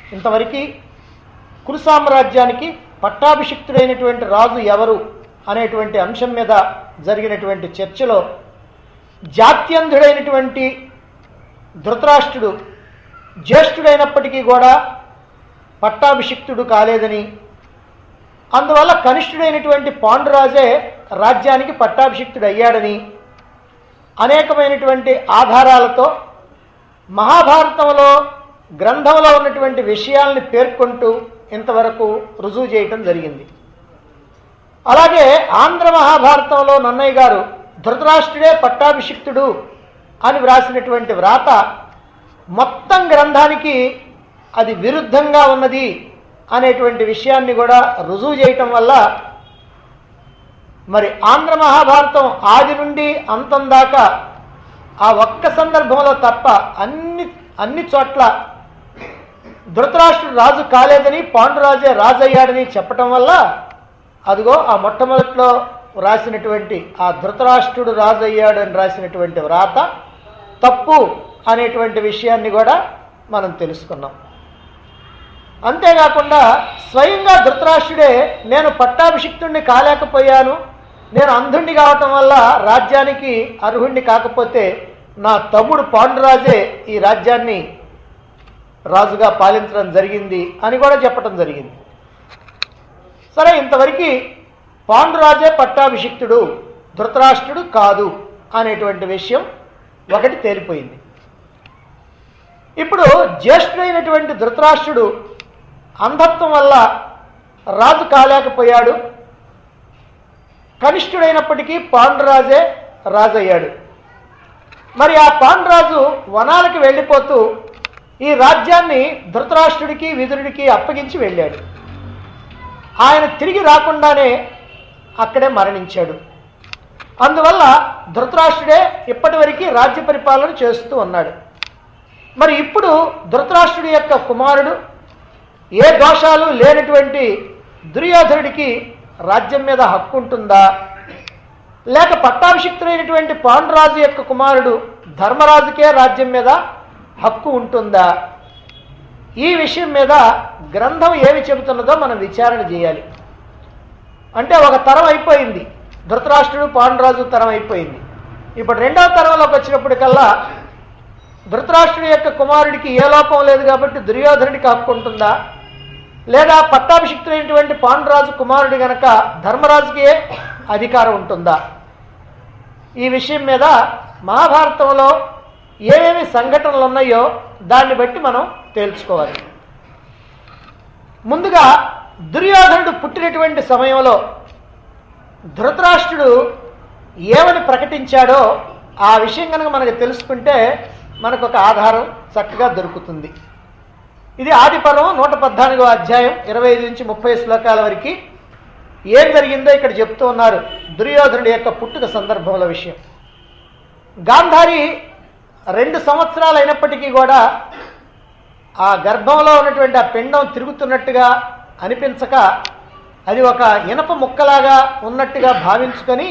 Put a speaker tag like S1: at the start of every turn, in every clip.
S1: ఇంతవరకు కురు సామ్రాజ్యానికి పట్టాభిషిక్తుడైనటువంటి రాజు ఎవరు అనేటువంటి అంశం మీద జరిగినటువంటి చర్చలో జాత్యంధుడైనటువంటి ధృతరాష్ట్రుడు జ్యేష్ఠుడైనప్పటికీ కూడా పట్టాభిషిక్తుడు కాలేదని అందువల్ల కనిష్ఠుడైనటువంటి పాండురాజే రాజ్యానికి పట్టాభిషిక్తుడు అయ్యాడని అనేకమైనటువంటి ఆధారాలతో మహాభారతంలో గ్రంథంలో ఉన్నటువంటి విషయాల్ని పేర్కొంటూ ఇంతవరకు రుజువు చేయటం జరిగింది అలాగే ఆంధ్ర మహాభారతంలో నన్నయ్య గారు ధృతరాష్ట్రుడే పట్టాభిషిక్తుడు అని వ్రాసినటువంటి వ్రాత మొత్తం గ్రంథానికి అది విరుద్ధంగా ఉన్నది అనేటువంటి విషయాన్ని కూడా రుజువు చేయటం వల్ల మరి ఆంధ్ర మహాభారతం ఆది నుండి అంతం దాకా ఆ ఒక్క సందర్భంలో తప్ప అన్ని అన్ని చోట్ల ధృతరాష్ట్రుడు రాజు కాలేదని పాండురాజే రాజు అయ్యాడని చెప్పటం వల్ల అదిగో ఆ మొట్టమొదట్లో రాసినటువంటి ఆ ధృతరాష్ట్రుడు రాజు అయ్యాడు అని రాసినటువంటి వ్రాత తప్పు అనేటువంటి విషయాన్ని కూడా మనం తెలుసుకున్నాం అంతేకాకుండా స్వయంగా ధృతరాష్ట్రుడే నేను పట్టాభిషిక్తుణ్ణి కాలేకపోయాను నేను అంధుణ్ణి కావటం వల్ల రాజ్యానికి అర్హుణ్ణి కాకపోతే నా తమ్ముడు పాండురాజే ఈ రాజ్యాన్ని రాజుగా పాలించడం జరిగింది అని కూడా చెప్పడం జరిగింది సరే ఇంతవరకు పాండురాజే పట్టాభిషిక్తుడు ధృతరాష్ట్రుడు కాదు అనేటువంటి విషయం ఒకటి తేలిపోయింది ఇప్పుడు జ్యేష్ఠుడైనటువంటి ధృతరాష్ట్రుడు అంధత్వం వల్ల రాజు కాలేకపోయాడు కనిష్ఠుడైనప్పటికీ పాండురాజే రాజయ్యాడు మరి ఆ పాండురాజు వనాలకి వెళ్ళిపోతూ ఈ రాజ్యాన్ని ధృతరాష్ట్రుడికి విదురుడికి అప్పగించి వెళ్ళాడు ఆయన తిరిగి రాకుండానే అక్కడే మరణించాడు అందువల్ల ధృతరాష్ట్రుడే ఇప్పటివరకు రాజ్య పరిపాలన చేస్తూ ఉన్నాడు మరి ఇప్పుడు ధృతరాష్ట్రుడి యొక్క కుమారుడు ఏ దోషాలు లేనటువంటి దుర్యోధనుడికి రాజ్యం మీద హక్కు ఉంటుందా లేక పట్టాభిషిక్తుడైనటువంటి పాండురాజు యొక్క కుమారుడు ధర్మరాజుకే రాజ్యం మీద హక్కు ఉంటుందా ఈ విషయం మీద గ్రంథం ఏమి చెబుతున్నదో మనం విచారణ చేయాలి అంటే ఒక తరం అయిపోయింది ధృతరాష్ట్రుడు పాండురాజు తరం అయిపోయింది ఇప్పుడు రెండవ తరంలోకి వచ్చినప్పటికల్లా ధృతరాష్ట్రుడి యొక్క కుమారుడికి ఏ లోపం లేదు కాబట్టి దుర్యోధనుడికి హక్కు ఉంటుందా లేదా పట్టాభిషిక్తుడైనటువంటి పాండురాజు కుమారుడి గనక ధర్మరాజుకి అధికారం ఉంటుందా ఈ విషయం మీద మహాభారతంలో ఏమేమి సంఘటనలు ఉన్నాయో దాన్ని బట్టి మనం తేల్చుకోవాలి ముందుగా దుర్యోధనుడు పుట్టినటువంటి సమయంలో ధృతరాష్ట్రుడు ఏమని ప్రకటించాడో ఆ విషయం కనుక మనకు తెలుసుకుంటే మనకు ఒక ఆధారం చక్కగా దొరుకుతుంది ఇది ఆదిపర్వం నూట పద్నాలుగో అధ్యాయం ఇరవై ఐదు నుంచి ముప్పై శ్లోకాల వరకు ఏం జరిగిందో ఇక్కడ చెప్తూ ఉన్నారు దుర్యోధనుడి యొక్క పుట్టుక సందర్భంలో విషయం గాంధారి రెండు సంవత్సరాలు అయినప్పటికీ కూడా ఆ గర్భంలో ఉన్నటువంటి ఆ పిండం తిరుగుతున్నట్టుగా అనిపించక అది ఒక ఇనప ముక్కలాగా ఉన్నట్టుగా భావించుకొని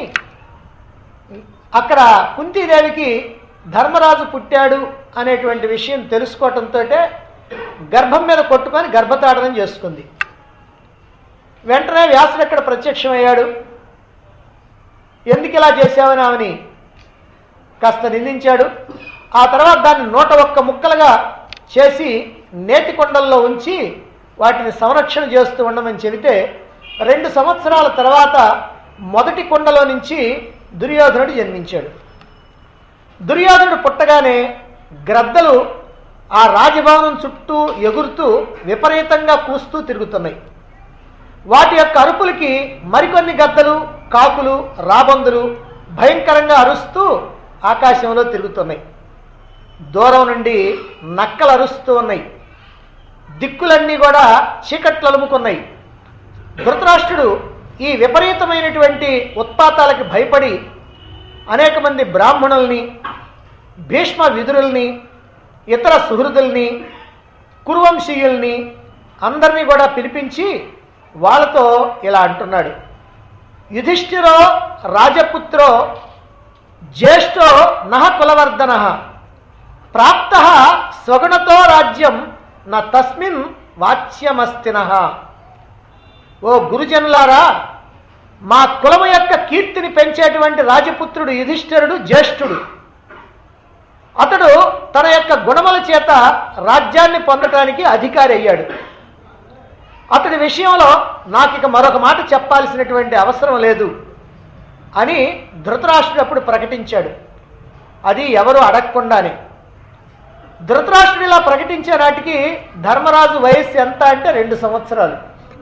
S1: అక్కడ కుంతీదేవికి ధర్మరాజు పుట్టాడు అనేటువంటి విషయం తెలుసుకోవటంతో గర్భం మీద కొట్టుకొని గర్భతాడనం చేసుకుంది వెంటనే వ్యాసుడు ఎక్కడ ప్రత్యక్షమయ్యాడు ఎందుకు ఇలా చేశావని ఆమెని కాస్త నిందించాడు ఆ తర్వాత దాన్ని నూట ఒక్క ముక్కలుగా చేసి నేతి కొండల్లో ఉంచి వాటిని సంరక్షణ చేస్తూ ఉండమని చెబితే రెండు సంవత్సరాల తర్వాత మొదటి కుండలో నుంచి దుర్యోధనుడు జన్మించాడు దుర్యోధనుడు పుట్టగానే గ్రద్దలు ఆ రాజభవనం చుట్టూ ఎగురుతూ విపరీతంగా కూస్తూ తిరుగుతున్నాయి వాటి యొక్క అరుపులకి మరికొన్ని గద్దలు కాకులు రాబందులు భయంకరంగా అరుస్తూ ఆకాశంలో తిరుగుతున్నాయి దూరం నుండి నక్కలు అరుస్తూ ఉన్నాయి దిక్కులన్నీ కూడా చీకట్లు అలుముకున్నాయి ధృతరాష్ట్రుడు ఈ విపరీతమైనటువంటి ఉత్పాతాలకి భయపడి అనేక మంది బ్రాహ్మణుల్ని భీష్మ విదురుల్ని ఇతర సుహృదుల్ని కురువంశీయుల్ని అందరినీ కూడా పిలిపించి వాళ్ళతో ఇలా అంటున్నాడు యుధిష్ఠిరో రాజపుత్రో జ్యేష్ఠో నహ కులవర్ధన ప్రాప్త స్వగుణతో రాజ్యం నా తస్మిన్ వాచ్యమస్తిన ఓ గురుజనులారా మా కులము యొక్క కీర్తిని పెంచేటువంటి రాజపుత్రుడు యుధిష్ఠిరుడు జ్యేష్ఠుడు అతడు తన యొక్క గుణముల చేత రాజ్యాన్ని పొందటానికి అధికారి అయ్యాడు అతడి విషయంలో నాకు ఇక మరొక మాట చెప్పాల్సినటువంటి అవసరం లేదు అని ధృతరాష్ట్రుడు అప్పుడు ప్రకటించాడు అది ఎవరు అడగకుండానే ధృతరాష్ట్రుడు ఇలా ప్రకటించే నాటికి ధర్మరాజు వయస్సు ఎంత అంటే రెండు సంవత్సరాలు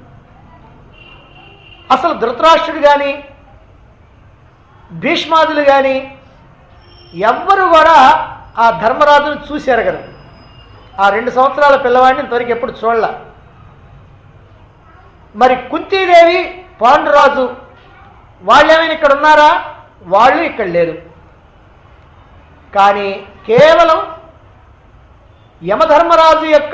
S1: అసలు ధృతరాష్ట్రుడు కానీ భీష్మాదులు కానీ ఎవ్వరు కూడా ఆ ధర్మరాజును చూశారు కదా ఆ రెండు సంవత్సరాల పిల్లవాడిని ఇంతవరకు ఎప్పుడు చూడలే మరి కుంతీదేవి పాండురాజు వాళ్ళేమైనా ఇక్కడ ఉన్నారా వాళ్ళు ఇక్కడ లేరు కానీ కేవలం యమధర్మరాజు యొక్క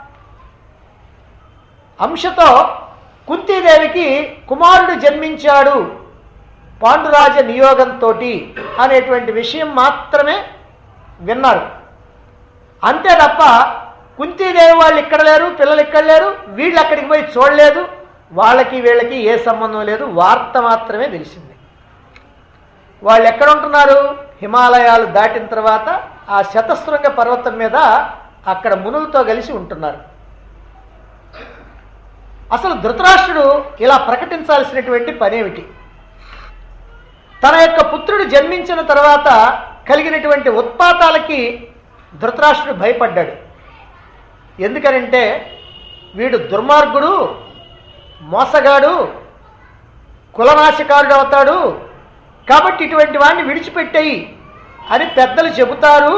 S1: అంశతో కుంతీదేవికి కుమారుడు జన్మించాడు పాండురాజ నియోగంతో అనేటువంటి విషయం మాత్రమే విన్నారు అంతే తప్ప కుంతీదేవి వాళ్ళు ఇక్కడ లేరు పిల్లలు ఇక్కడ లేరు వీళ్ళు అక్కడికి పోయి చూడలేదు వాళ్ళకి వీళ్ళకి ఏ సంబంధం లేదు వార్త మాత్రమే తెలిసింది వాళ్ళు ఎక్కడ ఉంటున్నారు హిమాలయాలు దాటిన తర్వాత ఆ శతశృంగ పర్వతం మీద అక్కడ మునులతో కలిసి ఉంటున్నారు అసలు ధృతరాష్ట్రుడు ఇలా ప్రకటించాల్సినటువంటి పనేమిటి తన యొక్క పుత్రుడు జన్మించిన తర్వాత కలిగినటువంటి ఉత్పాతాలకి ధృతరాష్ట్రుడు భయపడ్డాడు ఎందుకనంటే వీడు దుర్మార్గుడు మోసగాడు కులనాశకారుడు అవుతాడు కాబట్టి ఇటువంటి వాడిని విడిచిపెట్టేయి అని పెద్దలు చెబుతారు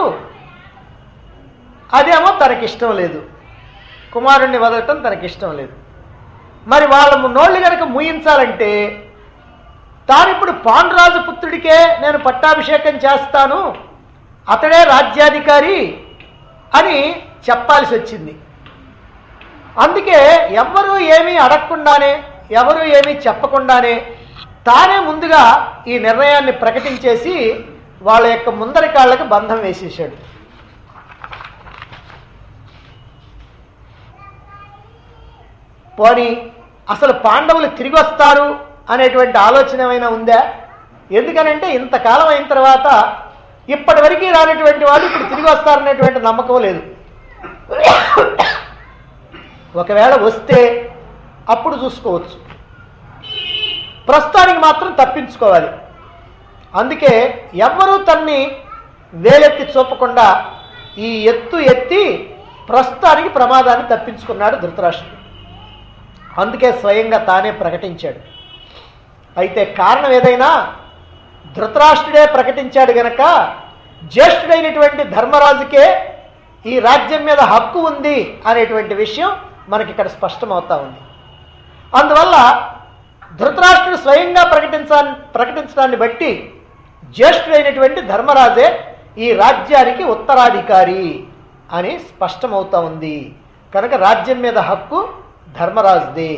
S1: అదేమో తనకిష్టం లేదు కుమారుణ్ణి వదలటం తనకిష్టం లేదు మరి వాళ్ళ నోళ్ళు కనుక మూయించాలంటే తానిప్పుడు పాండురాజు పుత్రుడికే నేను పట్టాభిషేకం చేస్తాను అతడే రాజ్యాధికారి అని చెప్పాల్సి వచ్చింది అందుకే ఎవ్వరూ ఏమీ అడగకుండానే ఎవరు ఏమీ చెప్పకుండానే తానే ముందుగా ఈ నిర్ణయాన్ని ప్రకటించేసి వాళ్ళ యొక్క ముందరి కాళ్ళకు బంధం వేసేసాడు పోని అసలు పాండవులు తిరిగి వస్తారు అనేటువంటి ఆలోచన ఏమైనా ఉందా ఎందుకనంటే ఇంతకాలం అయిన తర్వాత ఇప్పటి వరకు రానటువంటి వాళ్ళు ఇప్పుడు తిరిగి వస్తారనేటువంటి నమ్మకం లేదు ఒకవేళ వస్తే అప్పుడు చూసుకోవచ్చు ప్రస్తుతానికి మాత్రం తప్పించుకోవాలి అందుకే ఎవ్వరూ తన్ని వేలెత్తి చూపకుండా ఈ ఎత్తు ఎత్తి ప్రస్తుతానికి ప్రమాదాన్ని తప్పించుకున్నాడు ధృతరాష్ట్రుడు అందుకే స్వయంగా తానే ప్రకటించాడు అయితే కారణం ఏదైనా ధృతరాష్ట్రుడే ప్రకటించాడు గనక జ్యేష్ఠుడైనటువంటి ధర్మరాజుకే ఈ రాజ్యం మీద హక్కు ఉంది అనేటువంటి విషయం మనకి ఇక్కడ స్పష్టమవుతా ఉంది అందువల్ల ధృతరాష్ట్రుడు స్వయంగా ప్రకటించా ప్రకటించడాన్ని బట్టి జ్యేష్ఠుడైనటువంటి ధర్మరాజే ఈ రాజ్యానికి ఉత్తరాధికారి అని స్పష్టమవుతా ఉంది కనుక రాజ్యం మీద హక్కు ధర్మరాజుదే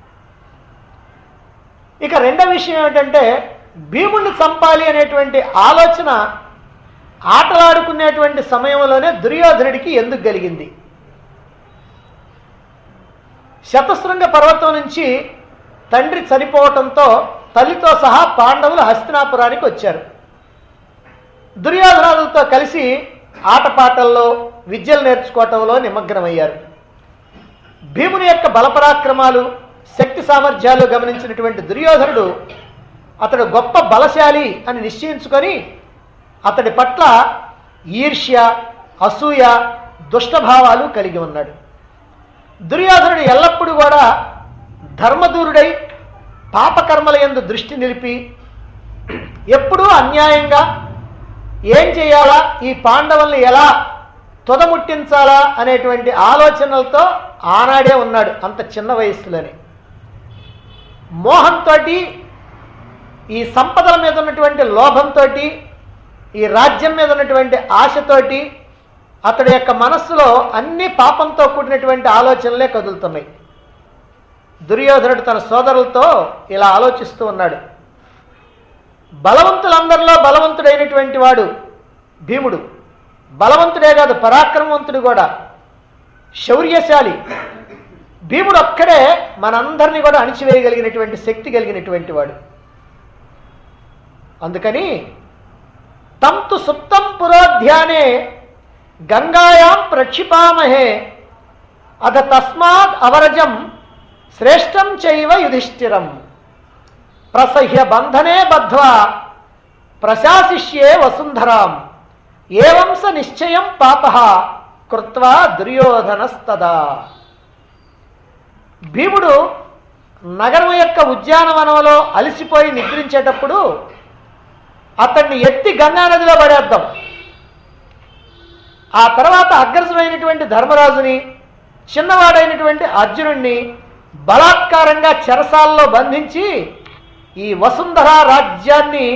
S1: ఇక రెండవ విషయం ఏమిటంటే భీముణ్ణి చంపాలి అనేటువంటి ఆలోచన ఆటలాడుకునేటువంటి సమయంలోనే దుర్యోధనుడికి ఎందుకు కలిగింది శతశృంగ పర్వతం నుంచి తండ్రి చనిపోవటంతో తల్లితో సహా పాండవులు హస్తినాపురానికి వచ్చారు దుర్యోధనాదులతో కలిసి ఆటపాటల్లో విద్యలు నేర్చుకోవటంలో నిమగ్నమయ్యారు భీముని యొక్క బలపరాక్రమాలు శక్తి సామర్థ్యాలు గమనించినటువంటి దుర్యోధనుడు అతడు గొప్ప బలశాలి అని నిశ్చయించుకొని అతడి పట్ల ఈర్ష్య అసూయ దుష్టభావాలు కలిగి ఉన్నాడు దుర్యోధనుడు ఎల్లప్పుడూ కూడా ధర్మదూరుడై పాపకర్మల యందు దృష్టి నిలిపి ఎప్పుడూ అన్యాయంగా ఏం చేయాలా ఈ పాండవుల్ని ఎలా తుదముట్టించాలా అనేటువంటి ఆలోచనలతో ఆనాడే ఉన్నాడు అంత చిన్న వయస్సులోనే మోహంతో ఈ సంపదల మీద ఉన్నటువంటి లోభంతో ఈ రాజ్యం మీద ఉన్నటువంటి ఆశతోటి అతడి యొక్క మనస్సులో అన్ని పాపంతో కూడినటువంటి ఆలోచనలే కదులుతున్నాయి దుర్యోధనుడు తన సోదరులతో ఇలా ఆలోచిస్తూ ఉన్నాడు బలవంతులందరిలో బలవంతుడైనటువంటి వాడు భీముడు బలవంతుడే కాదు పరాక్రమవంతుడు కూడా శౌర్యశాలి భీముడు ఒక్కడే మనందరినీ కూడా అణిచివేయగలిగినటువంటి శక్తి కలిగినటువంటి వాడు అందుకని తంతు సుప్తం పురోధ్యానే గంగాయాం ప్రక్షిపామహే అథ తస్మాత్ అవరజం శ్రేష్టం చైవ యుధిష్ఠిరం ప్రసహ్య బంధనే బద్ధ్వా ప్రశాసిష్యే వసుంధరాం ఏవం స నిశ్చయం పాప కృత్వా దుర్యోధనస్తదా భీముడు నగరం యొక్క ఉద్యానవనంలో అలసిపోయి నిద్రించేటప్పుడు అతన్ని ఎత్తి గంగానదిలో పడేద్దాం ఆ తర్వాత అగ్రసుడైనటువంటి ధర్మరాజుని చిన్నవాడైనటువంటి అర్జునుణ్ణి బలాత్కారంగా చెరసాల్లో బంధించి ఈ వసుంధర రాజ్యాన్ని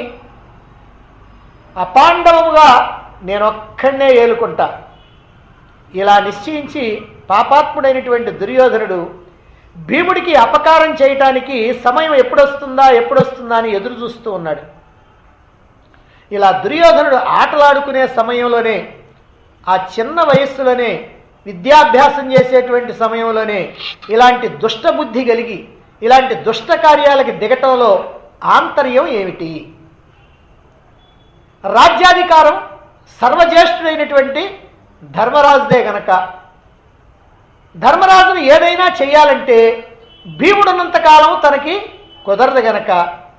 S1: అపాండవముగా నేనొక్కడనే ఏలుకుంటా ఇలా నిశ్చయించి పాపాత్ముడైనటువంటి దుర్యోధనుడు భీముడికి అపకారం చేయటానికి సమయం ఎప్పుడొస్తుందా ఎప్పుడొస్తుందా అని ఎదురు చూస్తూ ఉన్నాడు ఇలా దుర్యోధనుడు ఆటలాడుకునే సమయంలోనే ఆ చిన్న వయస్సులోనే విద్యాభ్యాసం చేసేటువంటి సమయంలోనే ఇలాంటి దుష్ట బుద్ధి కలిగి ఇలాంటి దుష్ట కార్యాలకి దిగటంలో ఆంతర్యం ఏమిటి రాజ్యాధికారం సర్వజ్యేష్ఠుడైనటువంటి ధర్మరాజుదే గనక ధర్మరాజును ఏదైనా చేయాలంటే భీముడున్నంతకాలం తనకి కుదరదు గనక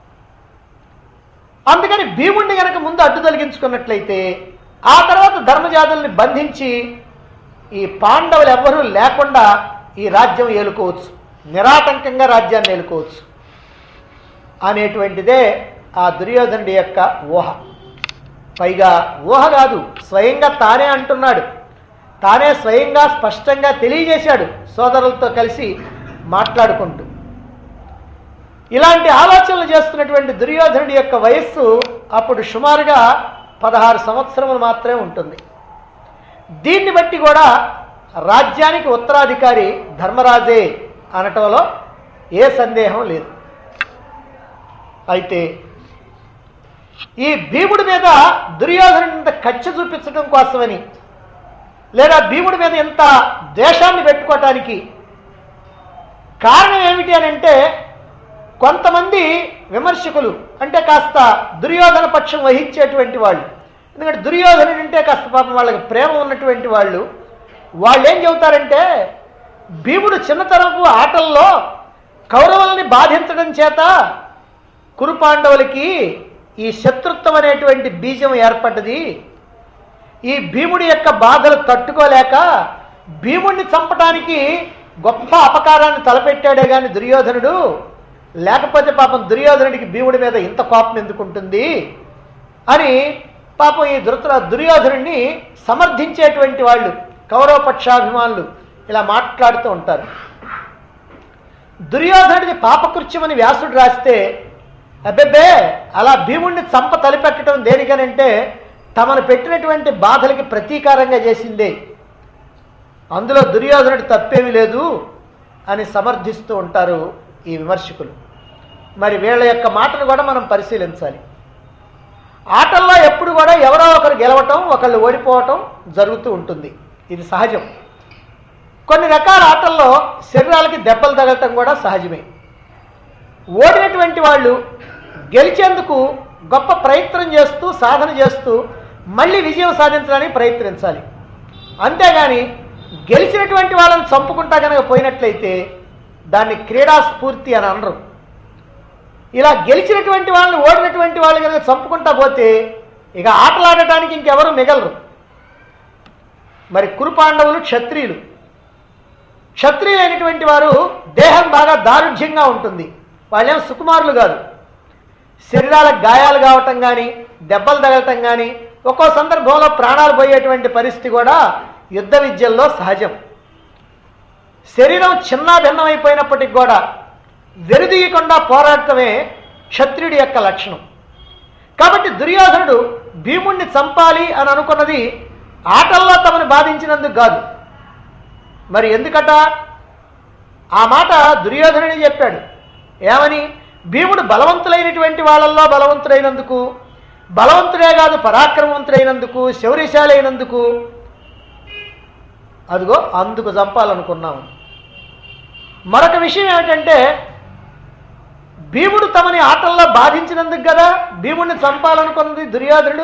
S1: అందుకని భీముడిని గనక ముందు అడ్డు తొలగించుకున్నట్లయితే ఆ తర్వాత ధర్మజాతుల్ని బంధించి ఈ పాండవులు ఎవ్వరూ లేకుండా ఈ రాజ్యం ఏలుకోవచ్చు నిరాటంకంగా రాజ్యాన్ని ఏలుకోవచ్చు అనేటువంటిదే ఆ దుర్యోధనుడి యొక్క ఊహ పైగా ఊహ కాదు స్వయంగా తానే అంటున్నాడు తానే స్వయంగా స్పష్టంగా తెలియజేశాడు సోదరులతో కలిసి మాట్లాడుకుంటూ ఇలాంటి ఆలోచనలు చేస్తున్నటువంటి దుర్యోధనుడి యొక్క వయస్సు అప్పుడు సుమారుగా పదహారు సంవత్సరములు మాత్రమే ఉంటుంది దీన్ని బట్టి కూడా రాజ్యానికి ఉత్తరాధికారి ధర్మరాజే అనటంలో ఏ సందేహం లేదు అయితే ఈ భీముడి మీద దుర్యోధనుడి ఇంత కచ్చ చూపించడం కోసమని లేదా భీముడి మీద ఇంత ద్వేషాన్ని పెట్టుకోవటానికి కారణం ఏమిటి అని అంటే కొంతమంది విమర్శకులు అంటే కాస్త దుర్యోధన పక్షం వహించేటువంటి వాళ్ళు ఎందుకంటే దుర్యోధనుడు అంటే కాస్త పాపం వాళ్ళకి ప్రేమ ఉన్నటువంటి వాళ్ళు వాళ్ళు ఏం చెబుతారంటే భీముడు చిన్నతనపు ఆటల్లో కౌరవుల్ని బాధించడం చేత కురు పాండవులకి ఈ శత్రుత్వం అనేటువంటి బీజం ఏర్పడ్డది ఈ భీముడి యొక్క బాధలు తట్టుకోలేక భీముడిని చంపటానికి గొప్ప అపకారాన్ని తలపెట్టాడే గాని దుర్యోధనుడు లేకపోతే పాపం దుర్యోధనుడికి భీముడి మీద ఇంత కోపం ఎందుకుంటుంది అని పాపం ఈ ధృతర దుర్యోధనుడిని సమర్థించేటువంటి వాళ్ళు కౌరవ పక్షాభిమానులు ఇలా మాట్లాడుతూ ఉంటారు దుర్యోధనుడిది పాపకృత్యమని వ్యాసుడు రాస్తే అబ్బెబ్బే అలా భీముడిని చంప తలిపెట్టడం దేనికనంటే తమను పెట్టినటువంటి బాధలకి ప్రతీకారంగా చేసిందే అందులో దుర్యోధనుడి తప్పేమీ లేదు అని సమర్థిస్తూ ఉంటారు ఈ విమర్శకులు మరి వీళ్ళ యొక్క మాటను కూడా మనం పరిశీలించాలి ఆటల్లో ఎప్పుడు కూడా ఎవరో ఒకరు గెలవటం ఒకళ్ళు ఓడిపోవటం జరుగుతూ ఉంటుంది ఇది సహజం కొన్ని రకాల ఆటల్లో శరీరాలకి దెబ్బలు తగలటం కూడా సహజమే ఓడినటువంటి వాళ్ళు గెలిచేందుకు గొప్ప ప్రయత్నం చేస్తూ సాధన చేస్తూ మళ్ళీ విజయం సాధించడానికి ప్రయత్నించాలి అంతేగాని గెలిచినటువంటి వాళ్ళని చంపుకుంటా కనుక పోయినట్లయితే దాన్ని క్రీడా స్ఫూర్తి అని అనరు ఇలా గెలిచినటువంటి వాళ్ళని ఓడినటువంటి వాళ్ళు కనుక చంపుకుంటా పోతే ఇక ఆటలాడటానికి ఇంకెవరు మిగలరు మరి కురుపాండవులు క్షత్రియులు క్షత్రియులైనటువంటి వారు దేహం బాగా దారుఢ్యంగా ఉంటుంది వాళ్ళేం సుకుమారులు కాదు శరీరాలకు గాయాలు కావటం కానీ దెబ్బలు తగలటం కానీ ఒక్కో సందర్భంలో ప్రాణాలు పోయేటువంటి పరిస్థితి కూడా యుద్ధ విద్యల్లో సహజం శరీరం చిన్న భిన్నమైపోయినప్పటికి కూడా వెనుదీయకుండా పోరాడటమే క్షత్రియుడి యొక్క లక్షణం కాబట్టి దుర్యోధనుడు భీముణ్ణి చంపాలి అని అనుకున్నది ఆటల్లో తమను బాధించినందుకు కాదు మరి ఎందుకట ఆ మాట దుర్యోధనుడే చెప్పాడు ఏమని భీముడు బలవంతులైనటువంటి వాళ్ళల్లో బలవంతుడైనందుకు బలవంతుడే కాదు పరాక్రమవంతుడైనందుకు శౌర్యశాలైనందుకు అదిగో అందుకు చంపాలనుకున్నాము మరొక విషయం ఏమిటంటే భీముడు తమని ఆటల్లో బాధించినందుకు కదా భీముడిని చంపాలనుకున్నది దుర్యోధనుడు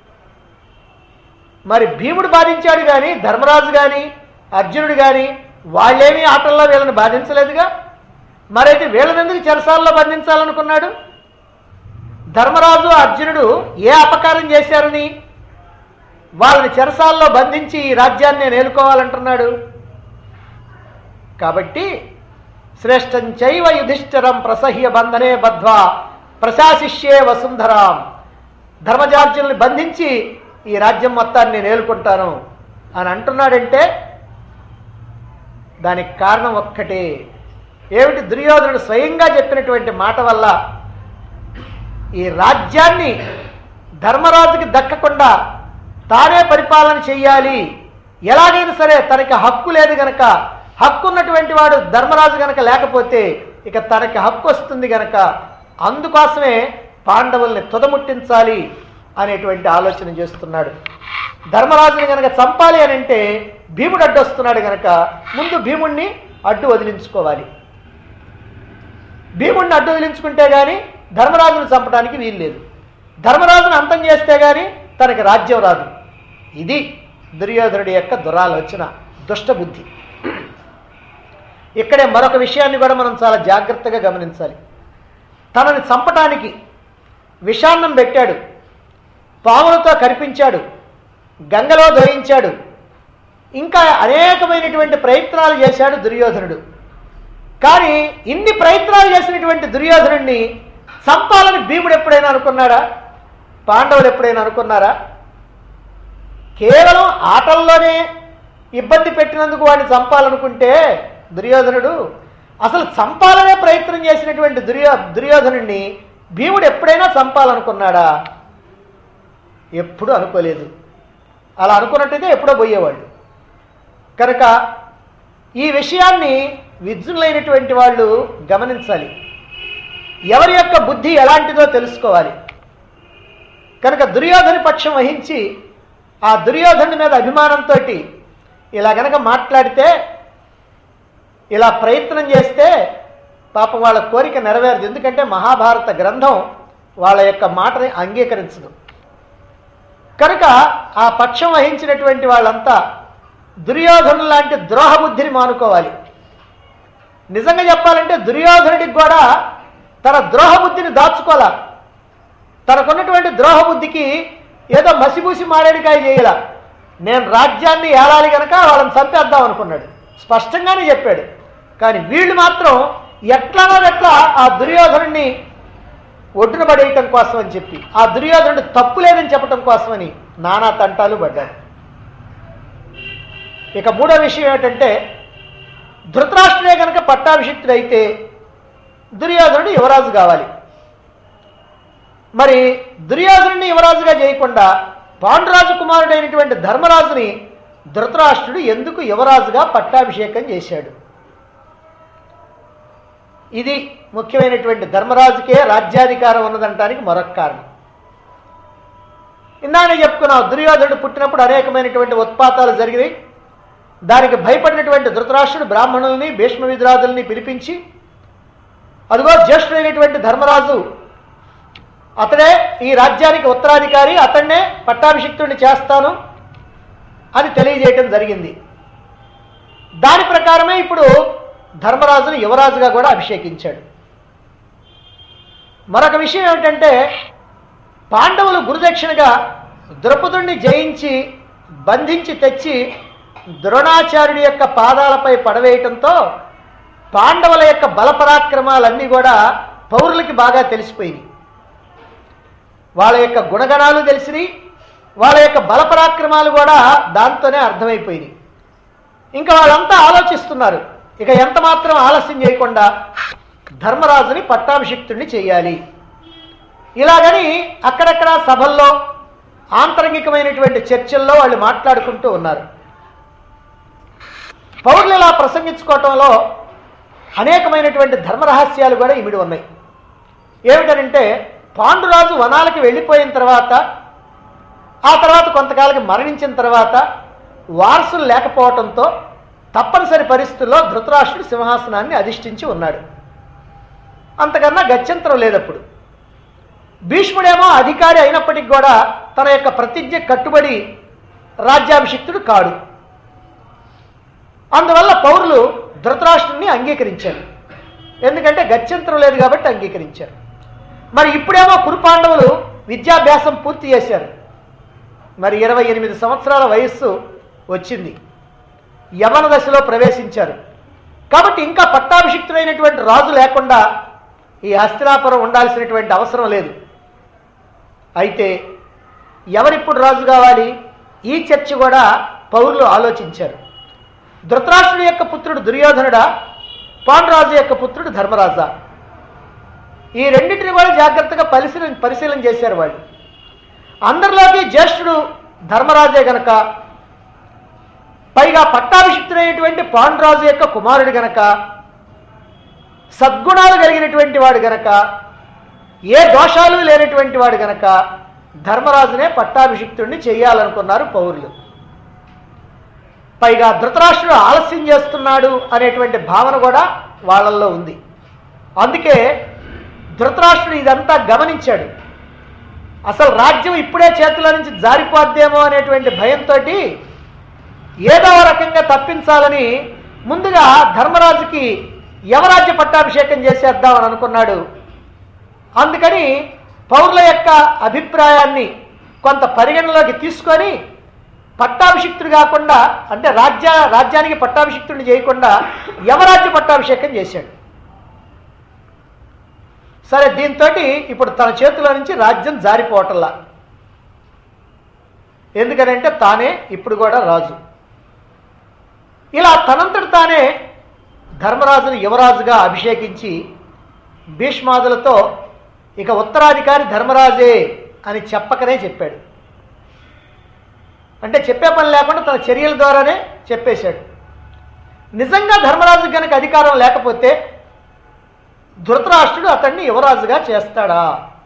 S1: మరి భీముడు బాధించాడు కానీ ధర్మరాజు కానీ అర్జునుడు కానీ వాళ్ళేమీ ఆటల్లో వీళ్ళని బాధించలేదుగా మరైతే వీళ్ళని ఎందుకు చెరసాల్లో బంధించాలనుకున్నాడు ధర్మరాజు అర్జునుడు ఏ అపకారం చేశారని వాళ్ళని చెరసాల్లో బంధించి ఈ రాజ్యాన్ని నేను ఏలుకోవాలంటున్నాడు కాబట్టి శ్రేష్టం చైవ యుధిష్ఠిరం ప్రసహ్య బంధనే బద్ధ్వా ప్రశాసిష్యే వసుంధరాం ధర్మజార్జునుల్ని బంధించి ఈ రాజ్యం మొత్తాన్ని నేను ఏలుకుంటాను అని అంటున్నాడంటే దానికి కారణం ఒక్కటే ఏమిటి దుర్యోధనుడు స్వయంగా చెప్పినటువంటి మాట వల్ల ఈ రాజ్యాన్ని ధర్మరాజుకి దక్కకుండా తానే పరిపాలన చెయ్యాలి ఎలాగైనా సరే తనకి హక్కు లేదు గనక హక్కు ఉన్నటువంటి వాడు ధర్మరాజు గనక లేకపోతే ఇక తనకి హక్కు వస్తుంది గనక అందుకోసమే పాండవుల్ని తుదముట్టించాలి అనేటువంటి ఆలోచన చేస్తున్నాడు ధర్మరాజుని గనక చంపాలి అని అంటే భీముడు అడ్డు వస్తున్నాడు గనక ముందు భీముణ్ణి అడ్డు వదిలించుకోవాలి భీముడిని అడ్డు వదిలించుకుంటే గాని ధర్మరాజును చంపడానికి వీలు లేదు ధర్మరాజును అంతం చేస్తే గాని తనకి రాజ్యం రాదు ఇది దుర్యోధనుడి యొక్క దురాలోచన దుష్టబుద్ధి ఇక్కడే మరొక విషయాన్ని కూడా మనం చాలా జాగ్రత్తగా గమనించాలి తనని చంపటానికి విషాన్నం పెట్టాడు పాములతో కనిపించాడు గంగలో దొరించాడు ఇంకా అనేకమైనటువంటి ప్రయత్నాలు చేశాడు దుర్యోధనుడు కానీ ఇన్ని ప్రయత్నాలు చేసినటువంటి దుర్యోధనుడిని చంపాలని భీముడు ఎప్పుడైనా అనుకున్నాడా పాండవులు ఎప్పుడైనా అనుకున్నారా కేవలం ఆటల్లోనే ఇబ్బంది పెట్టినందుకు వాడిని చంపాలనుకుంటే దుర్యోధనుడు అసలు చంపాలనే ప్రయత్నం చేసినటువంటి దుర్యో దుర్యోధనుడిని భీముడు ఎప్పుడైనా చంపాలనుకున్నాడా ఎప్పుడు అనుకోలేదు అలా అనుకున్నట్టయితే ఎప్పుడో పోయేవాళ్ళు కనుక ఈ విషయాన్ని విద్యులైనటువంటి వాళ్ళు గమనించాలి ఎవరి యొక్క బుద్ధి ఎలాంటిదో తెలుసుకోవాలి కనుక దుర్యోధని పక్షం వహించి ఆ దుర్యోధను మీద అభిమానంతో ఇలా గనక మాట్లాడితే ఇలా ప్రయత్నం చేస్తే పాపం వాళ్ళ కోరిక నెరవేరదు ఎందుకంటే మహాభారత గ్రంథం వాళ్ళ యొక్క మాటని అంగీకరించదు కనుక ఆ పక్షం వహించినటువంటి వాళ్ళంతా దుర్యోధను లాంటి ద్రోహబుద్ధిని మానుకోవాలి నిజంగా చెప్పాలంటే దుర్యోధనుడికి కూడా తన ద్రోహబుద్ధిని దాచుకోవాల తనకున్నటువంటి ద్రోహబుద్ధికి ఏదో మసిబూసి మారేడికాయ చేయాల నేను రాజ్యాన్ని ఏలాలి గనక వాళ్ళని చంపేద్దాం అనుకున్నాడు స్పష్టంగానే చెప్పాడు కానీ వీళ్ళు మాత్రం ఎట్లానో ఎట్లా ఆ దుర్యోధనుడిని ఒడ్డున పడేయటం కోసం అని చెప్పి ఆ దుర్యోధనుడు తప్పు లేదని చెప్పటం కోసమని నానా తంటాలు పడ్డాడు ఇక మూడో విషయం ఏమిటంటే ధృతరాష్ట్రుడే కనుక పట్టాభిషిక్తుడైతే దుర్యోధనుడు యువరాజు కావాలి మరి దుర్యోధనుడిని యువరాజుగా చేయకుండా పాండురాజు కుమారుడైనటువంటి ధర్మరాజుని ధృతరాష్ట్రుడు ఎందుకు యువరాజుగా పట్టాభిషేకం చేశాడు ఇది ముఖ్యమైనటువంటి ధర్మరాజుకే రాజ్యాధికారం ఉన్నదంటానికి మరొక కారణం ఇందానే చెప్పుకున్నాం దుర్యోధనుడు పుట్టినప్పుడు అనేకమైనటువంటి ఉత్పాతాలు జరిగినాయి దానికి భయపడినటువంటి ధృతరాష్ట్రుడు బ్రాహ్మణుల్ని భీష్మ విద్రాదుల్ని పిలిపించి అదిగో జ్యేష్ఠుడైనటువంటి ధర్మరాజు అతడే ఈ రాజ్యానికి ఉత్తరాధికారి అతన్నే పట్టాభిషిక్తుడిని చేస్తాను అని తెలియజేయటం జరిగింది దాని ప్రకారమే ఇప్పుడు ధర్మరాజును యువరాజుగా కూడా అభిషేకించాడు మరొక విషయం ఏమిటంటే పాండవులు గురుదక్షిణగా ద్రౌపదుణ్ణి జయించి బంధించి తెచ్చి ద్రోణాచార్యుడి యొక్క పాదాలపై పడవేయటంతో పాండవుల యొక్క బలపరాక్రమాలన్నీ కూడా పౌరులకి బాగా తెలిసిపోయినాయి వాళ్ళ యొక్క గుణగణాలు తెలిసినాయి వాళ్ళ యొక్క బలపరాక్రమాలు కూడా దాంతోనే అర్థమైపోయినాయి ఇంకా వాళ్ళంతా ఆలోచిస్తున్నారు ఇక ఎంత మాత్రం ఆలస్యం చేయకుండా ధర్మరాజుని పట్టాభిషిక్తుడిని చేయాలి ఇలాగని అక్కడక్కడ సభల్లో ఆంతరంగికమైనటువంటి చర్చల్లో వాళ్ళు మాట్లాడుకుంటూ ఉన్నారు పౌరులు ఇలా ప్రసంగించుకోవటంలో అనేకమైనటువంటి ధర్మరహస్యాలు కూడా ఇమిడి ఉన్నాయి ఏమిటనంటే పాండురాజు వనాలకి వెళ్ళిపోయిన తర్వాత ఆ తర్వాత కొంతకాలకి మరణించిన తర్వాత వారసులు లేకపోవటంతో తప్పనిసరి పరిస్థితుల్లో ధృతరాష్ట్రుడు సింహాసనాన్ని అధిష్ఠించి ఉన్నాడు అంతకన్నా గత్యంతరం లేదప్పుడు భీష్ముడేమో అధికారి అయినప్పటికి కూడా తన యొక్క ప్రతిజ్ఞ కట్టుబడి రాజ్యాభిషిక్తుడు కాడు అందువల్ల పౌరులు ధృతరాష్ట్రుని అంగీకరించారు ఎందుకంటే గత్యంతరం లేదు కాబట్టి అంగీకరించారు మరి ఇప్పుడేమో కురుపాండవులు విద్యాభ్యాసం పూర్తి చేశారు మరి ఇరవై ఎనిమిది సంవత్సరాల వయస్సు వచ్చింది యవన దశలో ప్రవేశించారు కాబట్టి ఇంకా పట్టాభిషిక్తుడైనటువంటి రాజు లేకుండా ఈ హస్తినాపురం ఉండాల్సినటువంటి అవసరం లేదు అయితే ఎవరిప్పుడు రాజు కావాలి ఈ చర్చ కూడా పౌరులు ఆలోచించారు ధృతరాష్ట్రుడి యొక్క పుత్రుడు దుర్యోధనుడా పాండురాజు యొక్క పుత్రుడు ధర్మరాజా ఈ రెండింటిని కూడా జాగ్రత్తగా పరిశీలన పరిశీలన చేశారు వాళ్ళు అందరిలోకి జ్యేష్ఠుడు ధర్మరాజే గనక పైగా పట్టాభిషిక్తుడైనటువంటి పాండురాజు యొక్క కుమారుడు గనక సద్గుణాలు కలిగినటువంటి వాడు గనక ఏ దోషాలు లేనటువంటి వాడు గనక ధర్మరాజునే పట్టాభిషిక్తుడిని చేయాలనుకున్నారు పౌరులు పైగా ధృతరాష్ట్రుడు ఆలస్యం చేస్తున్నాడు అనేటువంటి భావన కూడా వాళ్ళల్లో ఉంది అందుకే ధృతరాష్ట్రుడు ఇదంతా గమనించాడు అసలు రాజ్యం ఇప్పుడే చేతుల నుంచి జారిపోద్దేమో అనేటువంటి భయంతో ఏదో రకంగా తప్పించాలని ముందుగా ధర్మరాజుకి యవరాజ్య పట్టాభిషేకం చేసేద్దామని అనుకున్నాడు అందుకని పౌరుల యొక్క అభిప్రాయాన్ని కొంత పరిగణలోకి తీసుకొని పట్టాభిషిక్తుడు కాకుండా అంటే రాజ్య రాజ్యానికి పట్టాభిషిక్తుడిని చేయకుండా యవరాజ్య పట్టాభిషేకం చేశాడు సరే దీంతో ఇప్పుడు తన చేతిలో నుంచి రాజ్యం జారిపోవటంలా ఎందుకనంటే తానే ఇప్పుడు కూడా రాజు ఇలా తనంతట తానే ధర్మరాజును యువరాజుగా అభిషేకించి భీష్మాదులతో ఇక ఉత్తరాధికారి ధర్మరాజే అని చెప్పకనే చెప్పాడు అంటే చెప్పే పని లేకుండా తన చర్యల ద్వారానే చెప్పేశాడు నిజంగా ధర్మరాజు కనుక అధికారం లేకపోతే ధృతరాష్ట్రుడు అతన్ని యువరాజుగా చేస్తాడా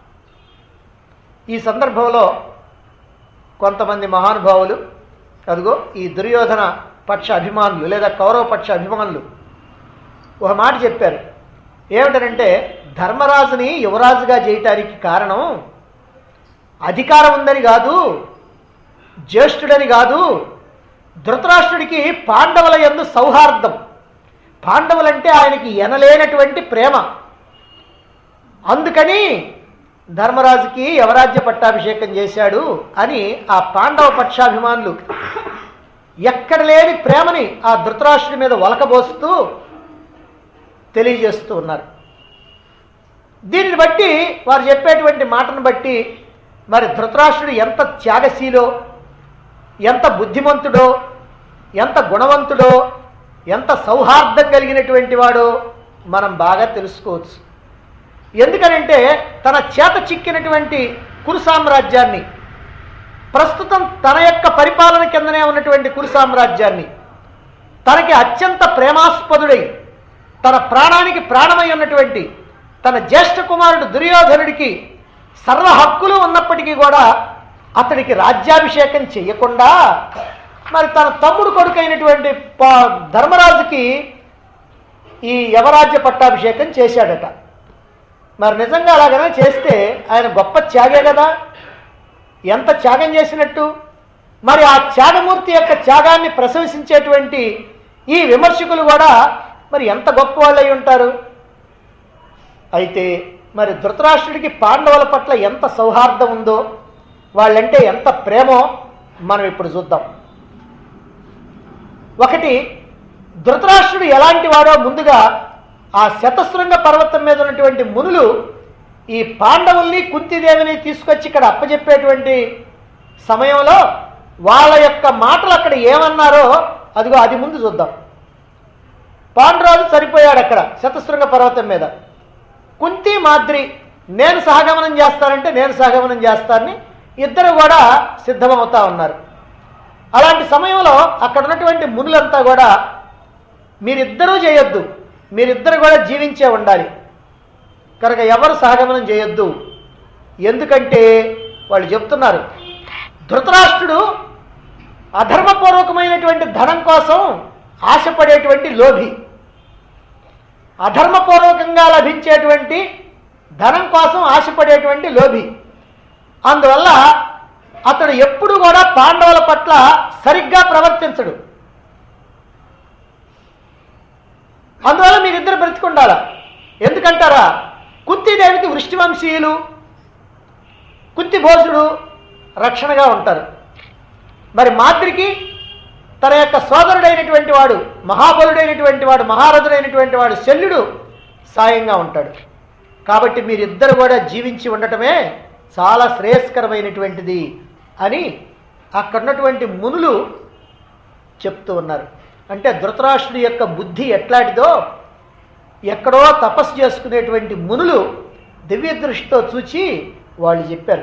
S1: ఈ సందర్భంలో కొంతమంది మహానుభావులు అదిగో ఈ దుర్యోధన పక్ష అభిమానులు లేదా కౌరవ పక్ష అభిమానులు ఒక మాట చెప్పారు ఏమిటనంటే ధర్మరాజుని యువరాజుగా చేయటానికి కారణం అధికారం ఉందని కాదు జ్యేష్ఠుడని కాదు ధృతరాష్ట్రుడికి పాండవుల యందు సౌహార్దం పాండవులంటే ఆయనకి ఎనలేనటువంటి ప్రేమ అందుకని ధర్మరాజుకి యవరాజ్య పట్టాభిషేకం చేశాడు అని ఆ పాండవ పక్షాభిమానులు ఎక్కడ లేని ప్రేమని ఆ ధృతరాష్ట్రుడి మీద ఒలకబోస్తూ తెలియజేస్తూ ఉన్నారు దీనిని బట్టి వారు చెప్పేటువంటి మాటను బట్టి మరి ధృతరాష్ట్రుడు ఎంత త్యాగశీలో ఎంత బుద్ధిమంతుడో ఎంత గుణవంతుడో ఎంత సౌహార్దం కలిగినటువంటి వాడో మనం బాగా తెలుసుకోవచ్చు ఎందుకనంటే తన చేత చిక్కినటువంటి కురు సామ్రాజ్యాన్ని ప్రస్తుతం తన యొక్క పరిపాలన కిందనే ఉన్నటువంటి కురు సామ్రాజ్యాన్ని తనకి అత్యంత ప్రేమాస్పదుడై తన ప్రాణానికి ప్రాణమై ఉన్నటువంటి తన జ్యేష్ఠ కుమారుడు దుర్యోధనుడికి సర్వ హక్కులు ఉన్నప్పటికీ కూడా అతడికి రాజ్యాభిషేకం చేయకుండా మరి తన తమ్ముడు కొడుకైనటువంటి ప- ధర్మరాజుకి ఈ యవరాజ్య పట్టాభిషేకం చేశాడట మరి నిజంగా అలాగనే చేస్తే ఆయన గొప్ప త్యాగే కదా ఎంత త్యాగం చేసినట్టు మరి ఆ త్యాగమూర్తి యొక్క త్యాగాన్ని ప్రశంసించేటువంటి ఈ విమర్శకులు కూడా మరి ఎంత గొప్ప వాళ్ళు అయి ఉంటారు అయితే మరి ధృతరాష్ట్రుడికి పాండవుల పట్ల ఎంత సౌహార్దం ఉందో వాళ్ళంటే ఎంత ప్రేమో మనం ఇప్పుడు చూద్దాం ఒకటి ధృతరాష్ట్రుడు ఎలాంటి వాడో ముందుగా ఆ శతశృంగ పర్వతం మీద ఉన్నటువంటి మునులు ఈ పాండవుల్ని కుంతిదేవిని తీసుకొచ్చి ఇక్కడ అప్పచెప్పేటువంటి సమయంలో వాళ్ళ యొక్క మాటలు అక్కడ ఏమన్నారో అదిగో అది ముందు చూద్దాం పాండురాజు సరిపోయాడు అక్కడ శతశృంగ పర్వతం మీద కుంతి మాద్రి నేను సహగమనం చేస్తానంటే నేను సహగమనం చేస్తానని ఇద్దరు కూడా సిద్ధమవుతా ఉన్నారు అలాంటి సమయంలో అక్కడ ఉన్నటువంటి మునులంతా కూడా మీరిద్దరూ చేయొద్దు మీరిద్దరు కూడా జీవించే ఉండాలి కనుక ఎవరు సహగమనం చేయొద్దు ఎందుకంటే వాళ్ళు చెప్తున్నారు ధృతరాష్ట్రుడు అధర్మపూర్వకమైనటువంటి ధనం కోసం ఆశపడేటువంటి లోభి అధర్మపూర్వకంగా లభించేటువంటి ధనం కోసం ఆశపడేటువంటి లోభి అందువల్ల అతడు ఎప్పుడు కూడా పాండవుల పట్ల సరిగ్గా ప్రవర్తించడు అందువల్ల మీరిద్దరు బ్రతికుండాల ఎందుకంటారా కుంతీదేవికి వృష్టివంశీయులు కుంతి భోజుడు రక్షణగా ఉంటారు మరి మాద్రికి తన యొక్క సోదరుడైనటువంటి వాడు మహాబలుడైనటువంటి వాడు మహారథుడైనటువంటి వాడు శల్యుడు సాయంగా ఉంటాడు కాబట్టి మీరిద్దరు కూడా జీవించి ఉండటమే చాలా శ్రేయస్కరమైనటువంటిది అని అక్కడున్నటువంటి మునులు చెప్తూ ఉన్నారు అంటే ధృతరాష్ట్రుడి యొక్క బుద్ధి ఎట్లాంటిదో ఎక్కడో తపస్సు చేసుకునేటువంటి మునులు దివ్య దృష్టితో చూచి వాళ్ళు చెప్పారు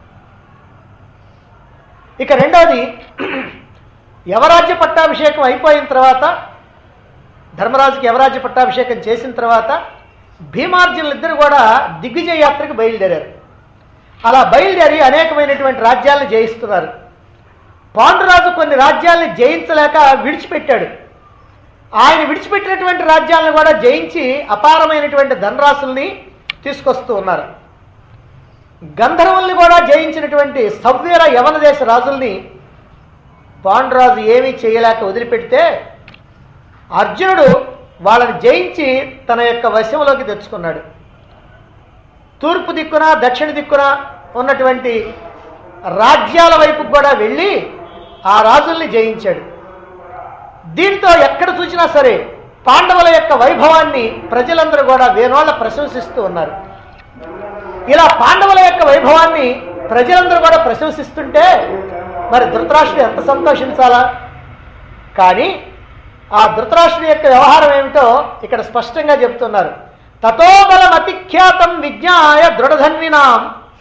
S1: ఇక రెండవది యవరాజ్య పట్టాభిషేకం అయిపోయిన తర్వాత ధర్మరాజుకి యవరాజ్య పట్టాభిషేకం చేసిన తర్వాత భీమార్జునులు ఇద్దరు కూడా దిగ్విజయ యాత్రకు బయలుదేరారు అలా బయలుదేరి అనేకమైనటువంటి రాజ్యాలను జయిస్తున్నారు పాండురాజు కొన్ని రాజ్యాలను జయించలేక విడిచిపెట్టాడు ఆయన విడిచిపెట్టినటువంటి రాజ్యాలను కూడా జయించి అపారమైనటువంటి ధనరాశుల్ని తీసుకొస్తూ ఉన్నారు గంధర్వుల్ని కూడా జయించినటువంటి సవ్వీర యవన దేశ రాజుల్ని పాండురాజు ఏమీ చేయలేక వదిలిపెడితే అర్జునుడు వాళ్ళని జయించి తన యొక్క వశంలోకి తెచ్చుకున్నాడు తూర్పు దిక్కున దక్షిణ దిక్కున ఉన్నటువంటి రాజ్యాల వైపుకు కూడా వెళ్ళి ఆ రాజుల్ని జయించాడు దీంతో ఎక్కడ చూసినా సరే పాండవుల యొక్క వైభవాన్ని ప్రజలందరూ కూడా వేనోళ్ళ ప్రశంసిస్తూ ఉన్నారు ఇలా పాండవుల యొక్క వైభవాన్ని ప్రజలందరూ కూడా ప్రశంసిస్తుంటే మరి ధృతరాష్ట్రుడు ఎంత సంతోషించాలా కానీ ఆ ధృతరాష్ట్రుడి యొక్క వ్యవహారం ఏమిటో ఇక్కడ స్పష్టంగా చెప్తున్నారు తతోబలం అతిఖ్యాతం విజ్ఞాయ దృఢధన్వినాం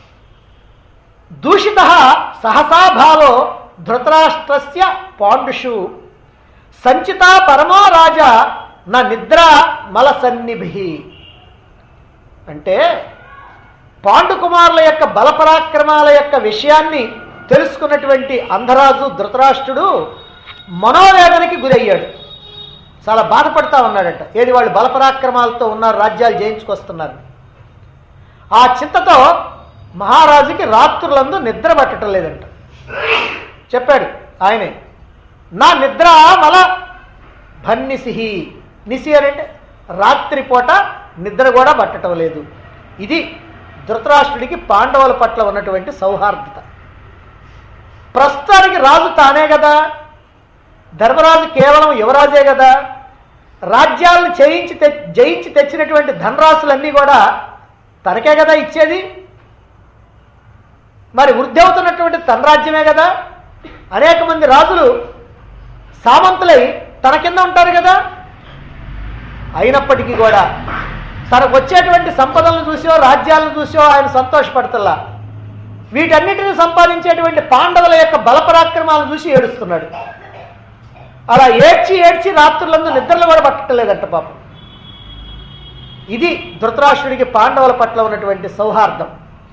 S1: దూషిత సహసాభావో ధృతరాష్ట్రస్య పాండుషు సంచిత పరమో రాజా నా నిద్ర మల సన్నిభి అంటే పాండుకుమారుల యొక్క బలపరాక్రమాల యొక్క విషయాన్ని తెలుసుకున్నటువంటి అంధరాజు ధృతరాష్ట్రుడు మనోవేదనకి గురయ్యాడు చాలా బాధపడతా ఉన్నాడట ఏది వాళ్ళు బలపరాక్రమాలతో ఉన్నారు రాజ్యాలు జయించుకొస్తున్నారు ఆ చింతతో మహారాజుకి రాత్రులందు నిద్ర పట్టడం లేదంట చెప్పాడు ఆయనే నా నిద్ర మల భన్నిసిహి నిసి అని అంటే రాత్రిపూట నిద్ర కూడా పట్టడం లేదు ఇది ధృతరాష్ట్రుడికి పాండవుల పట్ల ఉన్నటువంటి సౌహార్దత ప్రస్తుతానికి రాజు తానే కదా ధర్మరాజు కేవలం యువరాజే కదా రాజ్యాలను చేయించి తె జయించి తెచ్చినటువంటి ధనరాశులన్నీ కూడా తనకే కదా ఇచ్చేది మరి వృద్ధి అవుతున్నటువంటి తన రాజ్యమే కదా అనేక మంది రాజులు సామంతులై తన కింద ఉంటారు కదా అయినప్పటికీ కూడా తనకు వచ్చేటువంటి సంపదలను చూసో రాజ్యాలను చూసో ఆయన సంతోషపడతల్లా వీటన్నిటిని సంపాదించేటువంటి పాండవుల యొక్క బలపరాక్రమాలను చూసి ఏడుస్తున్నాడు అలా ఏడ్చి ఏడ్చి రాత్రులందు నిద్రలు కూడా పట్టలేదంట పాపం ఇది ధృతరాష్ట్రుడికి పాండవుల పట్ల ఉన్నటువంటి సౌహార్దం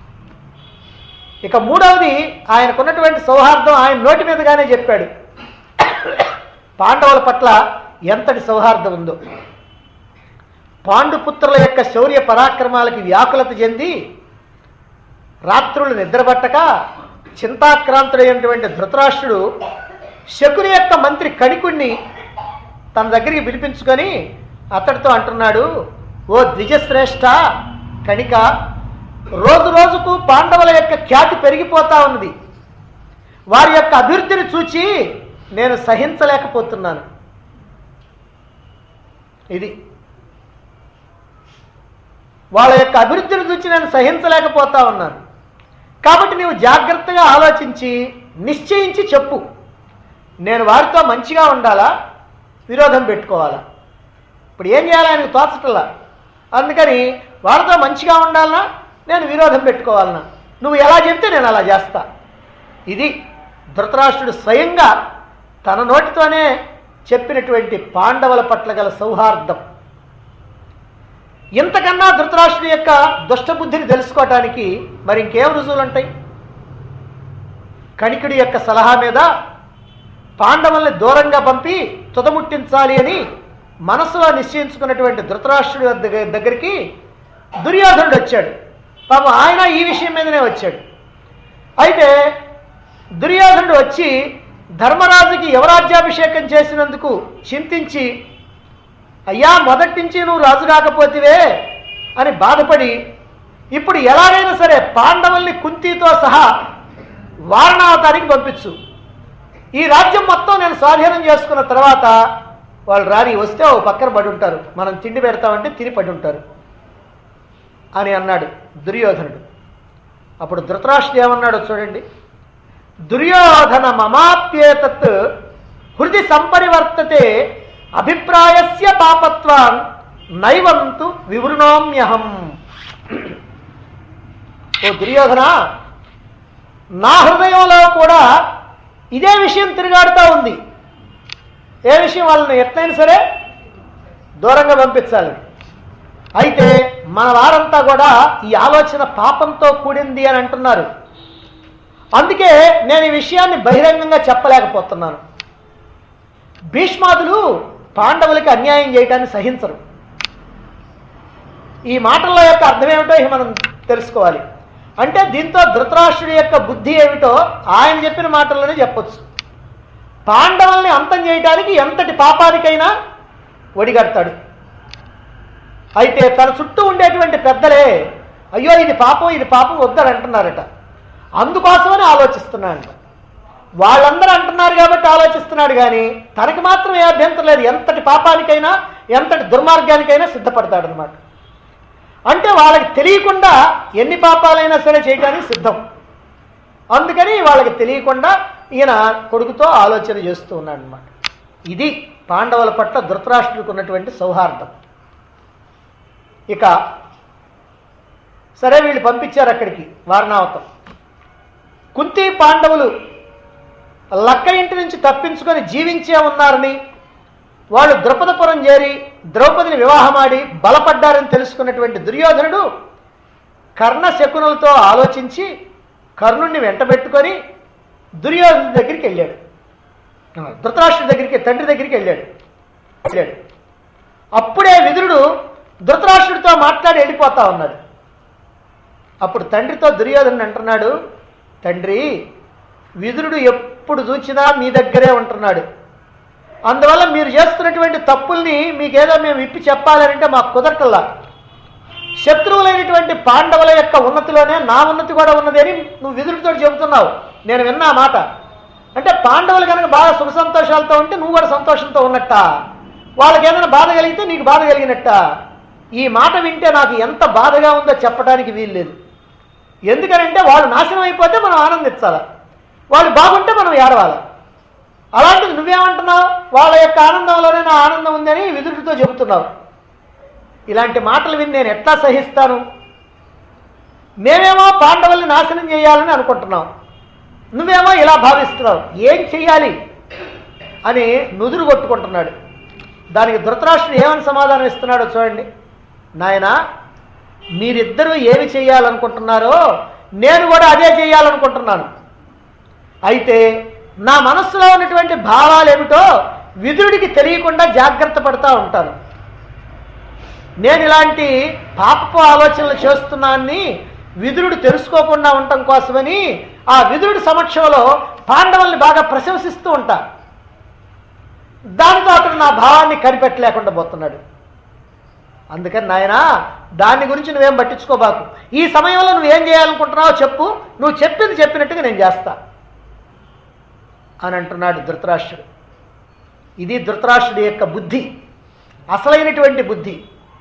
S1: ఇక మూడవది ఆయనకున్నటువంటి సౌహార్దం ఆయన నోటి మీదగానే చెప్పాడు పాండవుల పట్ల ఎంతటి సౌహార్దం ఉందో పాండుపుత్రుల యొక్క శౌర్య పరాక్రమాలకి వ్యాకులత చెంది రాత్రులు నిద్రపట్టక చింతాక్రాంతుడైనటువంటి ధృతరాష్ట్రుడు శకుని యొక్క మంత్రి కణికుణ్ణి తన దగ్గరికి పిలిపించుకొని అతడితో అంటున్నాడు ఓ ద్విజశ్రేష్ఠ కణిక రోజు రోజుకు పాండవుల యొక్క ఖ్యాతి పెరిగిపోతా ఉన్నది వారి యొక్క అభివృద్ధిని చూచి నేను సహించలేకపోతున్నాను ఇది వాళ్ళ యొక్క అభివృద్ధిని చూసి నేను సహించలేకపోతా ఉన్నాను కాబట్టి నీవు జాగ్రత్తగా ఆలోచించి నిశ్చయించి చెప్పు నేను వారితో మంచిగా ఉండాలా విరోధం పెట్టుకోవాలా ఇప్పుడు ఏం చేయాలి ఆయనకు తోచటల్లా అందుకని వారితో మంచిగా ఉండాలనా నేను విరోధం పెట్టుకోవాలనా నువ్వు ఎలా చెప్తే నేను అలా చేస్తా ఇది ధృతరాష్ట్రుడు స్వయంగా తన నోటితోనే చెప్పినటువంటి పాండవుల పట్ల గల సౌహార్దం ఇంతకన్నా ధృతరాష్ట్రుడి యొక్క దుష్టబుద్ధిని తెలుసుకోవటానికి మరి ఇంకేం రుజువులు ఉంటాయి కణికుడి యొక్క సలహా మీద పాండవుల్ని దూరంగా పంపి తుదముట్టించాలి అని మనసులో నిశ్చయించుకున్నటువంటి ధృతరాష్ట్రుడి దగ్గ- దగ్గరికి దుర్యోధనుడు వచ్చాడు పాపం ఆయన ఈ విషయం మీదనే వచ్చాడు అయితే దుర్యోధనుడు వచ్చి ధర్మరాజుకి యువరాజ్యాభిషేకం చేసినందుకు చింతించి అయ్యా మొదటి నుంచి నువ్వు రాజు కాకపోతివే అని బాధపడి ఇప్పుడు ఎలాగైనా సరే పాండవుల్ని కుంతితో సహా వారణావతానికి పంపించు ఈ రాజ్యం మొత్తం నేను స్వాధీనం చేసుకున్న తర్వాత వాళ్ళు రాని వస్తే ఓ పక్కన పడి ఉంటారు మనం తిండి పెడతామంటే తిని పడి ఉంటారు అని అన్నాడు దుర్యోధనుడు అప్పుడు ధృతరాష్ట్రుడు ఏమన్నాడో చూడండి దుర్యోధన మమాప్యేతత్ హృది సంపరివర్తతే అభిప్రాయస్య పాపత్వాన్ నైవంతు వివృణోమ్యహం ఓ దుర్యోధన నా హృదయంలో కూడా ఇదే విషయం తిరిగాడుతూ ఉంది ఏ విషయం వాళ్ళని ఎట్లయినా సరే దూరంగా పంపించాలి అయితే మన వారంతా కూడా ఈ ఆలోచన పాపంతో కూడింది అని అంటున్నారు అందుకే నేను ఈ విషయాన్ని బహిరంగంగా చెప్పలేకపోతున్నాను భీష్మాదులు పాండవులకి అన్యాయం చేయటాన్ని సహించరు ఈ మాటల యొక్క అర్థం ఏమిటో ఇక మనం తెలుసుకోవాలి అంటే దీంతో ధృతరాష్ట్రుడి యొక్క బుద్ధి ఏమిటో ఆయన చెప్పిన మాటల్లోనే చెప్పొచ్చు పాండవుల్ని అంతం చేయడానికి ఎంతటి పాపానికైనా ఒడిగడతాడు అయితే తన చుట్టూ ఉండేటువంటి పెద్దలే అయ్యో ఇది పాపం ఇది పాపం వద్దని అంటున్నారట అందుకోసమని ఆలోచిస్తున్నాడు వాళ్ళందరూ అంటున్నారు కాబట్టి ఆలోచిస్తున్నాడు కానీ తనకి మాత్రం ఏ అభ్యంతరం లేదు ఎంతటి పాపానికైనా ఎంతటి దుర్మార్గానికైనా సిద్ధపడతాడు అనమాట అంటే వాళ్ళకి తెలియకుండా ఎన్ని పాపాలైనా సరే చేయడానికి సిద్ధం అందుకని వాళ్ళకి తెలియకుండా ఈయన కొడుకుతో ఆలోచన చేస్తూ ఉన్నాడు అనమాట ఇది పాండవుల పట్ల ధృతరాష్ట్రుడికి ఉన్నటువంటి సౌహార్దం ఇక సరే వీళ్ళు పంపించారు అక్కడికి వారణావతం కుంతి పాండవులు లక్క ఇంటి నుంచి తప్పించుకొని జీవించే ఉన్నారని వాళ్ళు ద్రౌపదపురం చేరి ద్రౌపదిని వివాహమాడి బలపడ్డారని తెలుసుకున్నటువంటి దుర్యోధనుడు కర్ణ శకునులతో ఆలోచించి కర్ణుణ్ణి వెంటబెట్టుకొని దుర్యోధను దగ్గరికి వెళ్ళాడు ధృతరాష్ట్రుడి దగ్గరికి తండ్రి దగ్గరికి వెళ్ళాడు వెళ్ళాడు అప్పుడే విదురుడు ధృతరాష్ట్రుడితో మాట్లాడి వెళ్ళిపోతా ఉన్నాడు అప్పుడు తండ్రితో దుర్యోధనుడు అంటున్నాడు తండ్రి విదురుడు ఎప్పుడు చూసినా మీ దగ్గరే ఉంటున్నాడు అందువల్ల మీరు చేస్తున్నటువంటి తప్పుల్ని మీకేదో మేము ఇప్పి చెప్పాలంటే మాకు కుదరటల్లా శత్రువులైనటువంటి పాండవుల యొక్క ఉన్నతిలోనే నా ఉన్నతి కూడా ఉన్నది అని నువ్వు విదురుడితో చెబుతున్నావు నేను విన్నా ఆ మాట అంటే పాండవులు కనుక బాగా సుఖ సంతోషాలతో ఉంటే నువ్వు కూడా సంతోషంతో ఉన్నట్ట వాళ్ళకి ఏదైనా బాధ కలిగితే నీకు బాధ కలిగినట్ట ఈ మాట వింటే నాకు ఎంత బాధగా ఉందో చెప్పడానికి వీలు లేదు ఎందుకనంటే వాళ్ళు నాశనం అయిపోతే మనం ఆనందించాలి వాళ్ళు బాగుంటే మనం ఏడవాలి అలాంటిది నువ్వేమంటున్నావు వాళ్ళ యొక్క ఆనందంలోనే నా ఆనందం ఉందని విదురుడితో చెబుతున్నావు ఇలాంటి మాటలు విని నేను ఎట్లా సహిస్తాను మేమేమో పాండవుల్ని నాశనం చేయాలని అనుకుంటున్నాం నువ్వేమో ఇలా భావిస్తున్నావు ఏం చెయ్యాలి అని నుదురు కొట్టుకుంటున్నాడు దానికి ధృతరాష్ట్రుడు ఏమని సమాధానం ఇస్తున్నాడో చూడండి నాయనా మీరిద్దరూ ఏమి చేయాలనుకుంటున్నారో నేను కూడా అదే చేయాలనుకుంటున్నాను అయితే నా మనస్సులో ఉన్నటువంటి భావాలు ఏమిటో విదురుడికి తెలియకుండా జాగ్రత్త పడుతూ ఉంటాను నేను ఇలాంటి పాపపు ఆలోచనలు చేస్తున్నాన్ని విదురుడు తెలుసుకోకుండా ఉండటం కోసమని ఆ విదురుడి సమక్షంలో పాండవుల్ని బాగా ప్రశంసిస్తూ ఉంటా దానితో అతను నా భావాన్ని కనిపెట్టలేకుండా పోతున్నాడు అందుకని నాయనా దాని గురించి నువ్వేం పట్టించుకోబాకు ఈ సమయంలో నువ్వేం చేయాలనుకుంటున్నావో చెప్పు నువ్వు చెప్పింది చెప్పినట్టుగా నేను చేస్తా అని అంటున్నాడు ధృతరాష్ట్రుడు ఇది ధృతరాష్ట్రుడి యొక్క బుద్ధి అసలైనటువంటి బుద్ధి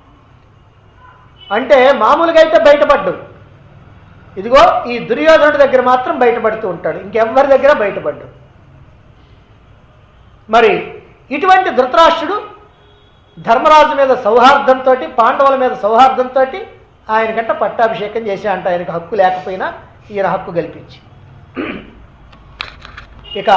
S1: అంటే మామూలుగా అయితే బయటపడ్డు ఇదిగో ఈ దుర్యోధనుడి దగ్గర మాత్రం బయటపడుతూ ఉంటాడు ఇంకెవ్వరి దగ్గర బయటపడ్డు మరి ఇటువంటి ధృతరాష్ట్రుడు ధర్మరాజు మీద సౌహార్దంతో పాండవుల మీద సౌహార్దంతో ఆయనకంట పట్టాభిషేకం చేశా అంట ఆయనకు హక్కు లేకపోయినా ఈయన హక్కు కల్పించి ఇక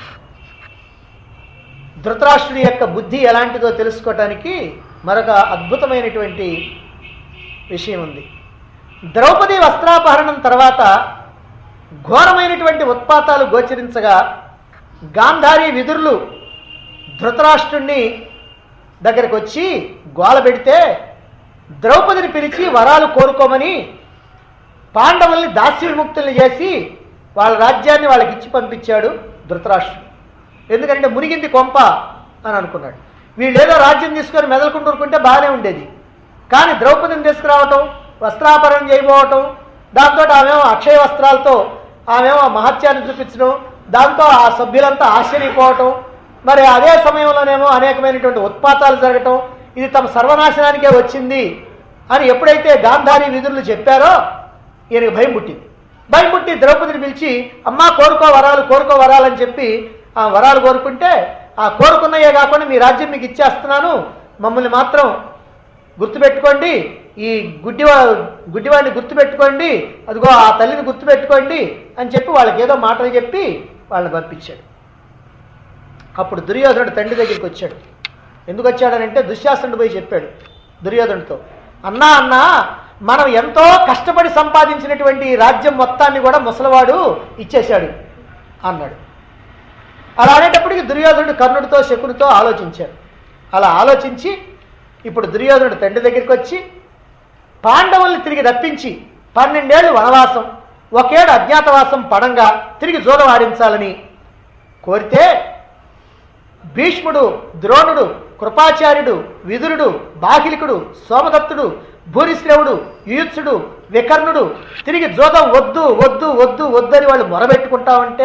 S1: ధృతరాష్ట్రుడి యొక్క బుద్ధి ఎలాంటిదో తెలుసుకోవటానికి మరొక అద్భుతమైనటువంటి విషయం ఉంది ద్రౌపది వస్త్రాపహరణం తర్వాత ఘోరమైనటువంటి ఉత్పాతాలు గోచరించగా గాంధారి విదురులు ధృతరాష్ట్రుణ్ణి దగ్గరికి వచ్చి గోల పెడితే ద్రౌపదిని పిలిచి వరాలు కోరుకోమని పాండవుల్ని దాస్యవిముక్తుల్ని చేసి వాళ్ళ రాజ్యాన్ని వాళ్ళకి ఇచ్చి పంపించాడు ధృతరాష్ట్రుడు ఎందుకంటే మునిగింది కొంప అని అనుకున్నాడు వీళ్ళు ఏదో రాజ్యం తీసుకొని మెదలుకుంటూరుకుంటే బాగానే ఉండేది కానీ ద్రౌపదిని తీసుకురావటం వస్త్రాపరణం చేయబోవటం దాంతో ఆమెమో అక్షయ వస్త్రాలతో ఆమెమో మహత్యాన్ని చూపించడం దాంతో ఆ సభ్యులంతా ఆశ్చర్యపోవటం మరి అదే సమయంలోనేమో అనేకమైనటువంటి ఉత్పాతాలు జరగటం ఇది తమ సర్వనాశనానికే వచ్చింది అని ఎప్పుడైతే గాంధారి విధులు చెప్పారో ఈయనకి భయం పుట్టింది భయం పుట్టి ద్రౌపదిని పిలిచి అమ్మా కోరుకో వరాలు కోరుకో వరాలు అని చెప్పి ఆ వరాలు కోరుకుంటే ఆ కోరుకున్నయే కాకుండా మీ రాజ్యం మీకు ఇచ్చేస్తున్నాను మమ్మల్ని మాత్రం గుర్తుపెట్టుకోండి ఈ గుడ్డివా గుడ్డివాడిని గుర్తుపెట్టుకోండి అదిగో ఆ తల్లిని గుర్తుపెట్టుకోండి అని చెప్పి వాళ్ళకి ఏదో మాటలు చెప్పి వాళ్ళని పంపించాడు అప్పుడు దుర్యోధనుడు తండ్రి దగ్గరికి వచ్చాడు ఎందుకు వచ్చాడనంటే దుశ్శాసనుడు పోయి చెప్పాడు దుర్యోధనుడితో అన్నా అన్నా మనం ఎంతో కష్టపడి సంపాదించినటువంటి ఈ రాజ్యం మొత్తాన్ని కూడా ముసలివాడు ఇచ్చేశాడు అన్నాడు అలా అనేటప్పటికి దుర్యోధనుడు కర్ణుడితో శకునితో ఆలోచించాడు అలా ఆలోచించి ఇప్పుడు దుర్యోధనుడు తండ్రి దగ్గరికి వచ్చి పాండవుల్ని తిరిగి రప్పించి పన్నెండేళ్ళు వనవాసం ఒకేడు అజ్ఞాతవాసం పడంగా తిరిగి జోలం ఆడించాలని కోరితే భీష్ముడు ద్రోణుడు కృపాచార్యుడు విదురుడు బాహిలికుడు సోమదత్తుడు భూరిశ్రవుడు యుయుత్సుడు వికర్ణుడు తిరిగి జోదం వద్దు వద్దు వద్దు వద్దని వాళ్ళు మొరబెట్టుకుంటా ఉంటే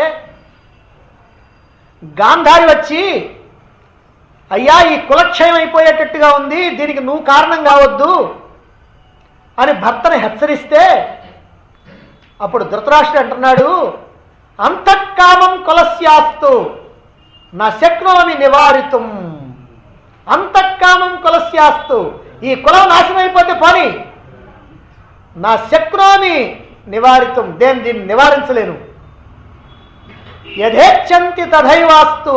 S1: గాంధారి వచ్చి అయ్యా ఈ కులక్షయం అయిపోయేటట్టుగా ఉంది దీనికి నువ్వు కారణం కావద్దు అని భర్తను హెచ్చరిస్తే అప్పుడు ధృతరాష్ట్రుడు అంటున్నాడు అంతఃకామం కులస్యాస్తు నా శక్నోమి నివారితం అంతఃకామం కులస్యాస్తు ఈ కులం నాశనం అయిపోతే పని నా శక్నోమి నివారితం దేని దీన్ని నివారించలేను యథేచ్ఛంతి తథైవాస్తు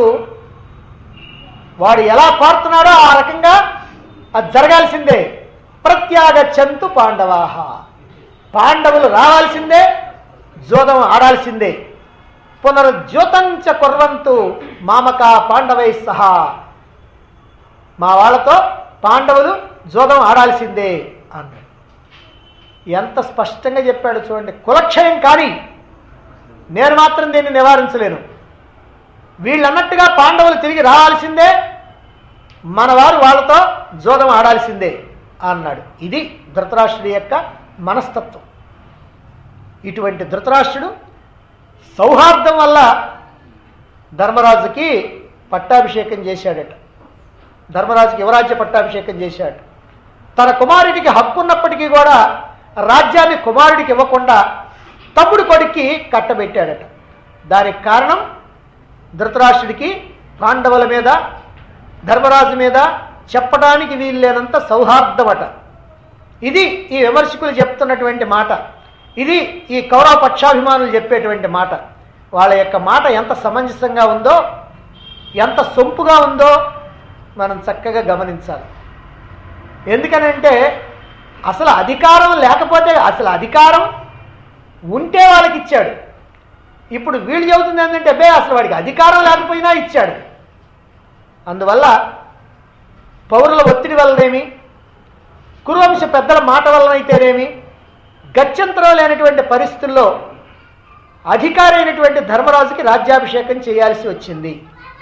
S1: వాడు ఎలా కోరుతున్నాడో ఆ రకంగా అది జరగాల్సిందే ప్రత్యాగచ్చంతు పాండవాహ పాండవులు రావాల్సిందే జోదం ఆడాల్సిందే పునరుజ్యోతంచ కుర్వంతు మామక పాండవై సహా మా వాళ్ళతో పాండవులు జోదం ఆడాల్సిందే అన్నాడు ఎంత స్పష్టంగా చెప్పాడు చూడండి కులక్షయం కానీ నేను మాత్రం దీన్ని నివారించలేను వీళ్ళన్నట్టుగా పాండవులు తిరిగి రావాల్సిందే మన వారు వాళ్ళతో జోదం ఆడాల్సిందే అన్నాడు ఇది ధృతరాష్ట్రుడి యొక్క మనస్తత్వం ఇటువంటి ధృతరాష్ట్రుడు సౌహార్దం వల్ల ధర్మరాజుకి పట్టాభిషేకం చేశాడట ధర్మరాజుకి యువరాజ్య పట్టాభిషేకం చేశాడు తన కుమారుడికి హక్కు ఉన్నప్పటికీ కూడా రాజ్యాన్ని కుమారుడికి ఇవ్వకుండా తమ్ముడు కొడుక్కి కట్టబెట్టాడట దానికి కారణం ధృతరాష్ట్రుడికి పాండవుల మీద ధర్మరాజు మీద చెప్పడానికి వీల్లేనంత సౌహార్దమట ఇది ఈ విమర్శకులు చెప్తున్నటువంటి మాట ఇది ఈ కౌరవ పక్షాభిమానులు చెప్పేటువంటి మాట వాళ్ళ యొక్క మాట ఎంత సమంజసంగా ఉందో ఎంత సొంపుగా ఉందో మనం చక్కగా గమనించాలి ఎందుకనంటే అసలు అధికారం లేకపోతే అసలు అధికారం ఉంటే వాళ్ళకి ఇచ్చాడు ఇప్పుడు వీళ్ళు చెబుతుంది ఏంటంటే అబ్బే అసలు వాడికి అధికారం లేకపోయినా ఇచ్చాడు అందువల్ల పౌరుల ఒత్తిడి వల్లనేమి కురువంశ పెద్దల మాట వలనైతేనేమి గత్యంతరం లేనటువంటి పరిస్థితుల్లో అధికారి అయినటువంటి ధర్మరాజుకి రాజ్యాభిషేకం చేయాల్సి వచ్చింది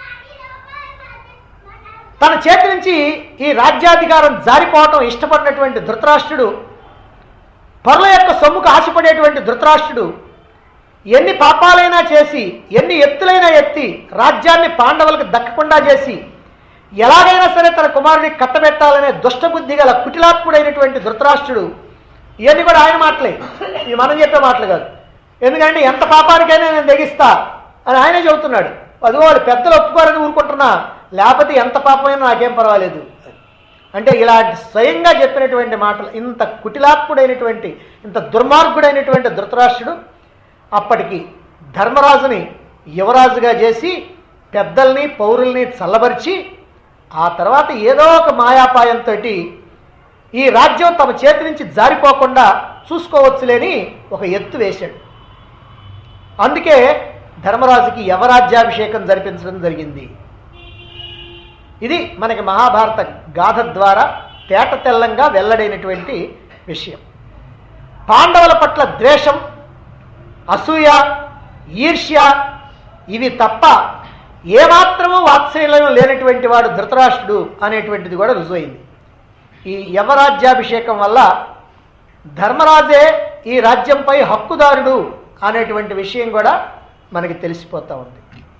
S1: తన చేతి నుంచి ఈ రాజ్యాధికారం జారిపోవటం ఇష్టపడినటువంటి ధృతరాష్ట్రుడు పరుల యొక్క సొమ్ముకు ఆశపడేటువంటి ధృతరాష్ట్రుడు ఎన్ని పాపాలైనా చేసి ఎన్ని ఎత్తులైనా ఎత్తి రాజ్యాన్ని పాండవులకు దక్కకుండా చేసి ఎలాగైనా సరే తన కుమారుడికి కట్టబెట్టాలనే దుష్టబుద్ధి గల కుటిలాత్ముడైనటువంటి ధృతరాష్ట్రుడు ఇవన్నీ కూడా ఆయన మాటలే ఇది మనం చెప్పే మాటలు కాదు ఎందుకంటే ఎంత పాపానికైనా నేను తెగిస్తా అని ఆయనే చెబుతున్నాడు అదిగో వాళ్ళు పెద్దలు ఒప్పుకోరని ఊరుకుంటున్నా లేకపోతే ఎంత పాపమైనా నాకేం పర్వాలేదు అంటే ఇలాంటి స్వయంగా చెప్పినటువంటి మాటలు ఇంత కుటిలాత్ముడైనటువంటి ఇంత దుర్మార్గుడైనటువంటి ధృతరాష్ట్రుడు అప్పటికి ధర్మరాజుని యువరాజుగా చేసి పెద్దల్ని పౌరుల్ని చల్లబరిచి ఆ తర్వాత ఏదో ఒక మాయాపాయంతో ఈ రాజ్యం తమ చేతి నుంచి జారిపోకుండా చూసుకోవచ్చులేని ఒక ఎత్తు వేశాడు అందుకే ధర్మరాజుకి యవరాజ్యాభిషేకం జరిపించడం జరిగింది ఇది మనకి మహాభారత గాథ ద్వారా తేట తెల్లంగా వెల్లడైనటువంటి విషయం పాండవుల పట్ల ద్వేషం అసూయ ఈర్ష్య ఇవి తప్ప ఏమాత్రము వాత్సల్యం లేనటువంటి వాడు ధృతరాష్ట్రుడు అనేటువంటిది కూడా రుజువైంది ఈ యవరాజ్యాభిషేకం వల్ల ధర్మరాజే ఈ రాజ్యంపై హక్కుదారుడు అనేటువంటి విషయం కూడా మనకి తెలిసిపోతూ ఉంది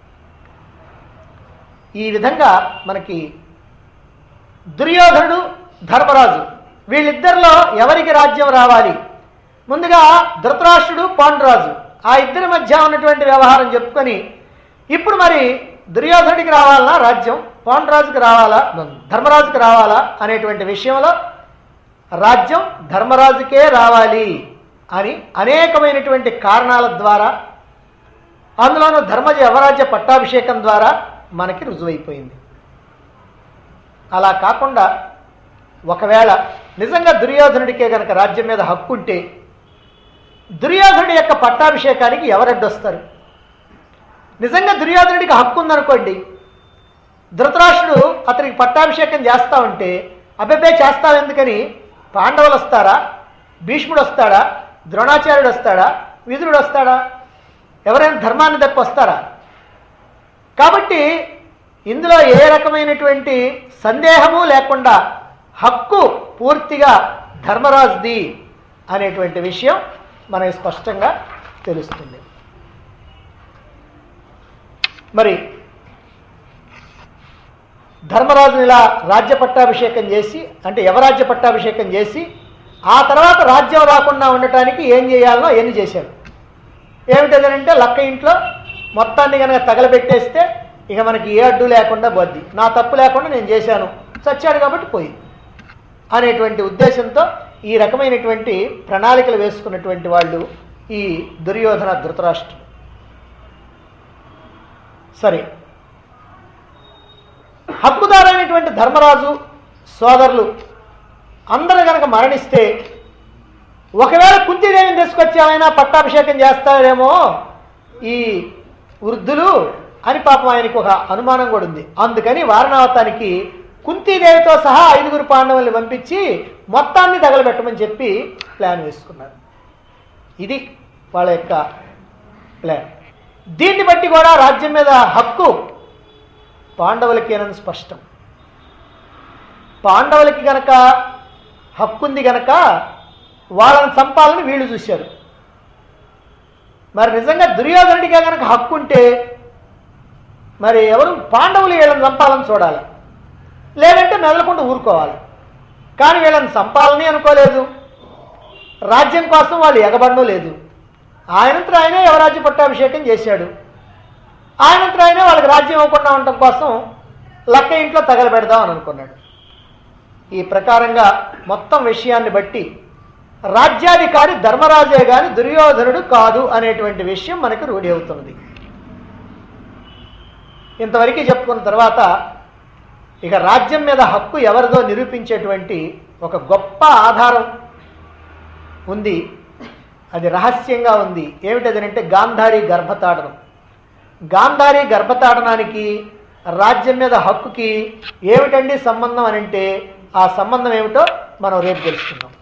S1: ఈ విధంగా మనకి దుర్యోధనుడు ధర్మరాజు వీళ్ళిద్దరిలో ఎవరికి రాజ్యం రావాలి ముందుగా ధృతరాష్ట్రుడు పాండురాజు ఆ ఇద్దరి మధ్య ఉన్నటువంటి వ్యవహారం చెప్పుకొని ఇప్పుడు మరి దుర్యోధనుడికి రావాలా రాజ్యం పాండురాజుకి రావాలా ధర్మరాజుకి రావాలా అనేటువంటి విషయంలో రాజ్యం ధర్మరాజుకే రావాలి అని అనేకమైనటువంటి కారణాల ద్వారా అందులోనూ ధర్మజ యవరాజ్య పట్టాభిషేకం ద్వారా మనకి రుజువైపోయింది అలా కాకుండా ఒకవేళ నిజంగా దుర్యోధనుడికే గనక రాజ్యం మీద హక్కు ఉంటే దుర్యోధనుడి యొక్క పట్టాభిషేకానికి ఎవరడ్డొస్తారు నిజంగా దుర్యోధనుడికి హక్కు ఉందనుకోండి ధృతరాష్ట్రుడు అతనికి పట్టాభిషేకం చేస్తా ఉంటే అబ్బెబ్బే చేస్తావు ఎందుకని పాండవులు వస్తారా భీష్ముడు వస్తాడా ద్రోణాచార్యుడు వస్తాడా విదురుడు వస్తాడా ఎవరైనా ధర్మాన్ని తప్పి వస్తారా కాబట్టి ఇందులో ఏ రకమైనటువంటి సందేహము లేకుండా హక్కు పూర్తిగా ధర్మరాజుది అనేటువంటి విషయం మనకి స్పష్టంగా తెలుస్తుంది మరి ధర్మరాజుని ఇలా రాజ్య పట్టాభిషేకం చేసి అంటే యవరాజ్య పట్టాభిషేకం చేసి ఆ తర్వాత రాజ్యం రాకుండా ఉండటానికి ఏం చేయాలనో ఎన్ని చేశారు ఏమిటంటే లక్క ఇంట్లో మొత్తాన్ని కనుక తగలబెట్టేస్తే ఇక మనకి ఏ అడ్డు లేకుండా పోద్ది నా తప్పు లేకుండా నేను చేశాను చచ్చాడు కాబట్టి పోయింది అనేటువంటి ఉద్దేశంతో ఈ రకమైనటువంటి ప్రణాళికలు వేసుకున్నటువంటి వాళ్ళు ఈ దుర్యోధన ధృతరాష్ట్రులు సరే హక్కుదారైనటువంటి ధర్మరాజు సోదరులు అందరూ కనుక మరణిస్తే ఒకవేళ కుంతిదేవిని తీసుకొచ్చి ఏమైనా పట్టాభిషేకం చేస్తారేమో ఈ వృద్ధులు అని పాపం ఆయనకు ఒక అనుమానం కూడా ఉంది అందుకని వారణావతానికి కుంతీదేవితో సహా ఐదుగురు పాండవుల్ని పంపించి మొత్తాన్ని తగలబెట్టమని చెప్పి ప్లాన్ వేసుకున్నారు ఇది వాళ్ళ యొక్క ప్లాన్ దీన్ని బట్టి కూడా రాజ్యం మీద హక్కు పాండవులకేనని స్పష్టం పాండవులకి గనక హక్కుంది గనక వాళ్ళని చంపాలని వీళ్ళు చూశారు మరి నిజంగా దుర్యోధనుడిగా గనక హక్కు ఉంటే మరి ఎవరు పాండవులు వీళ్ళని చంపాలని చూడాలి లేదంటే మెదలకుండా ఊరుకోవాలి కానీ వీళ్ళని చంపాలని అనుకోలేదు రాజ్యం కోసం వాళ్ళు ఎగబడడం లేదు ఆయనంతట ఆయనే యువరాజ్య పట్టాభిషేకం చేశాడు ఆయనంతట ఆయనే వాళ్ళకి రాజ్యం ఇవ్వకుండా ఉండటం కోసం లక్క ఇంట్లో తగలబెడదాం అని అనుకున్నాడు ఈ ప్రకారంగా మొత్తం విషయాన్ని బట్టి రాజ్యాధికారి ధర్మరాజే గాని దుర్యోధనుడు కాదు అనేటువంటి విషయం మనకు రూఢి అవుతున్నది ఇంతవరకు చెప్పుకున్న తర్వాత ఇక రాజ్యం మీద హక్కు ఎవరిదో నిరూపించేటువంటి ఒక గొప్ప ఆధారం ఉంది అది రహస్యంగా ఉంది ఏమిటదనంటే గాంధారి గర్భతాడనం గాంధారి గర్భతాడనానికి రాజ్యం మీద హక్కుకి ఏమిటండి సంబంధం అని అంటే ఆ సంబంధం ఏమిటో మనం రేపు తెలుసుకుందాం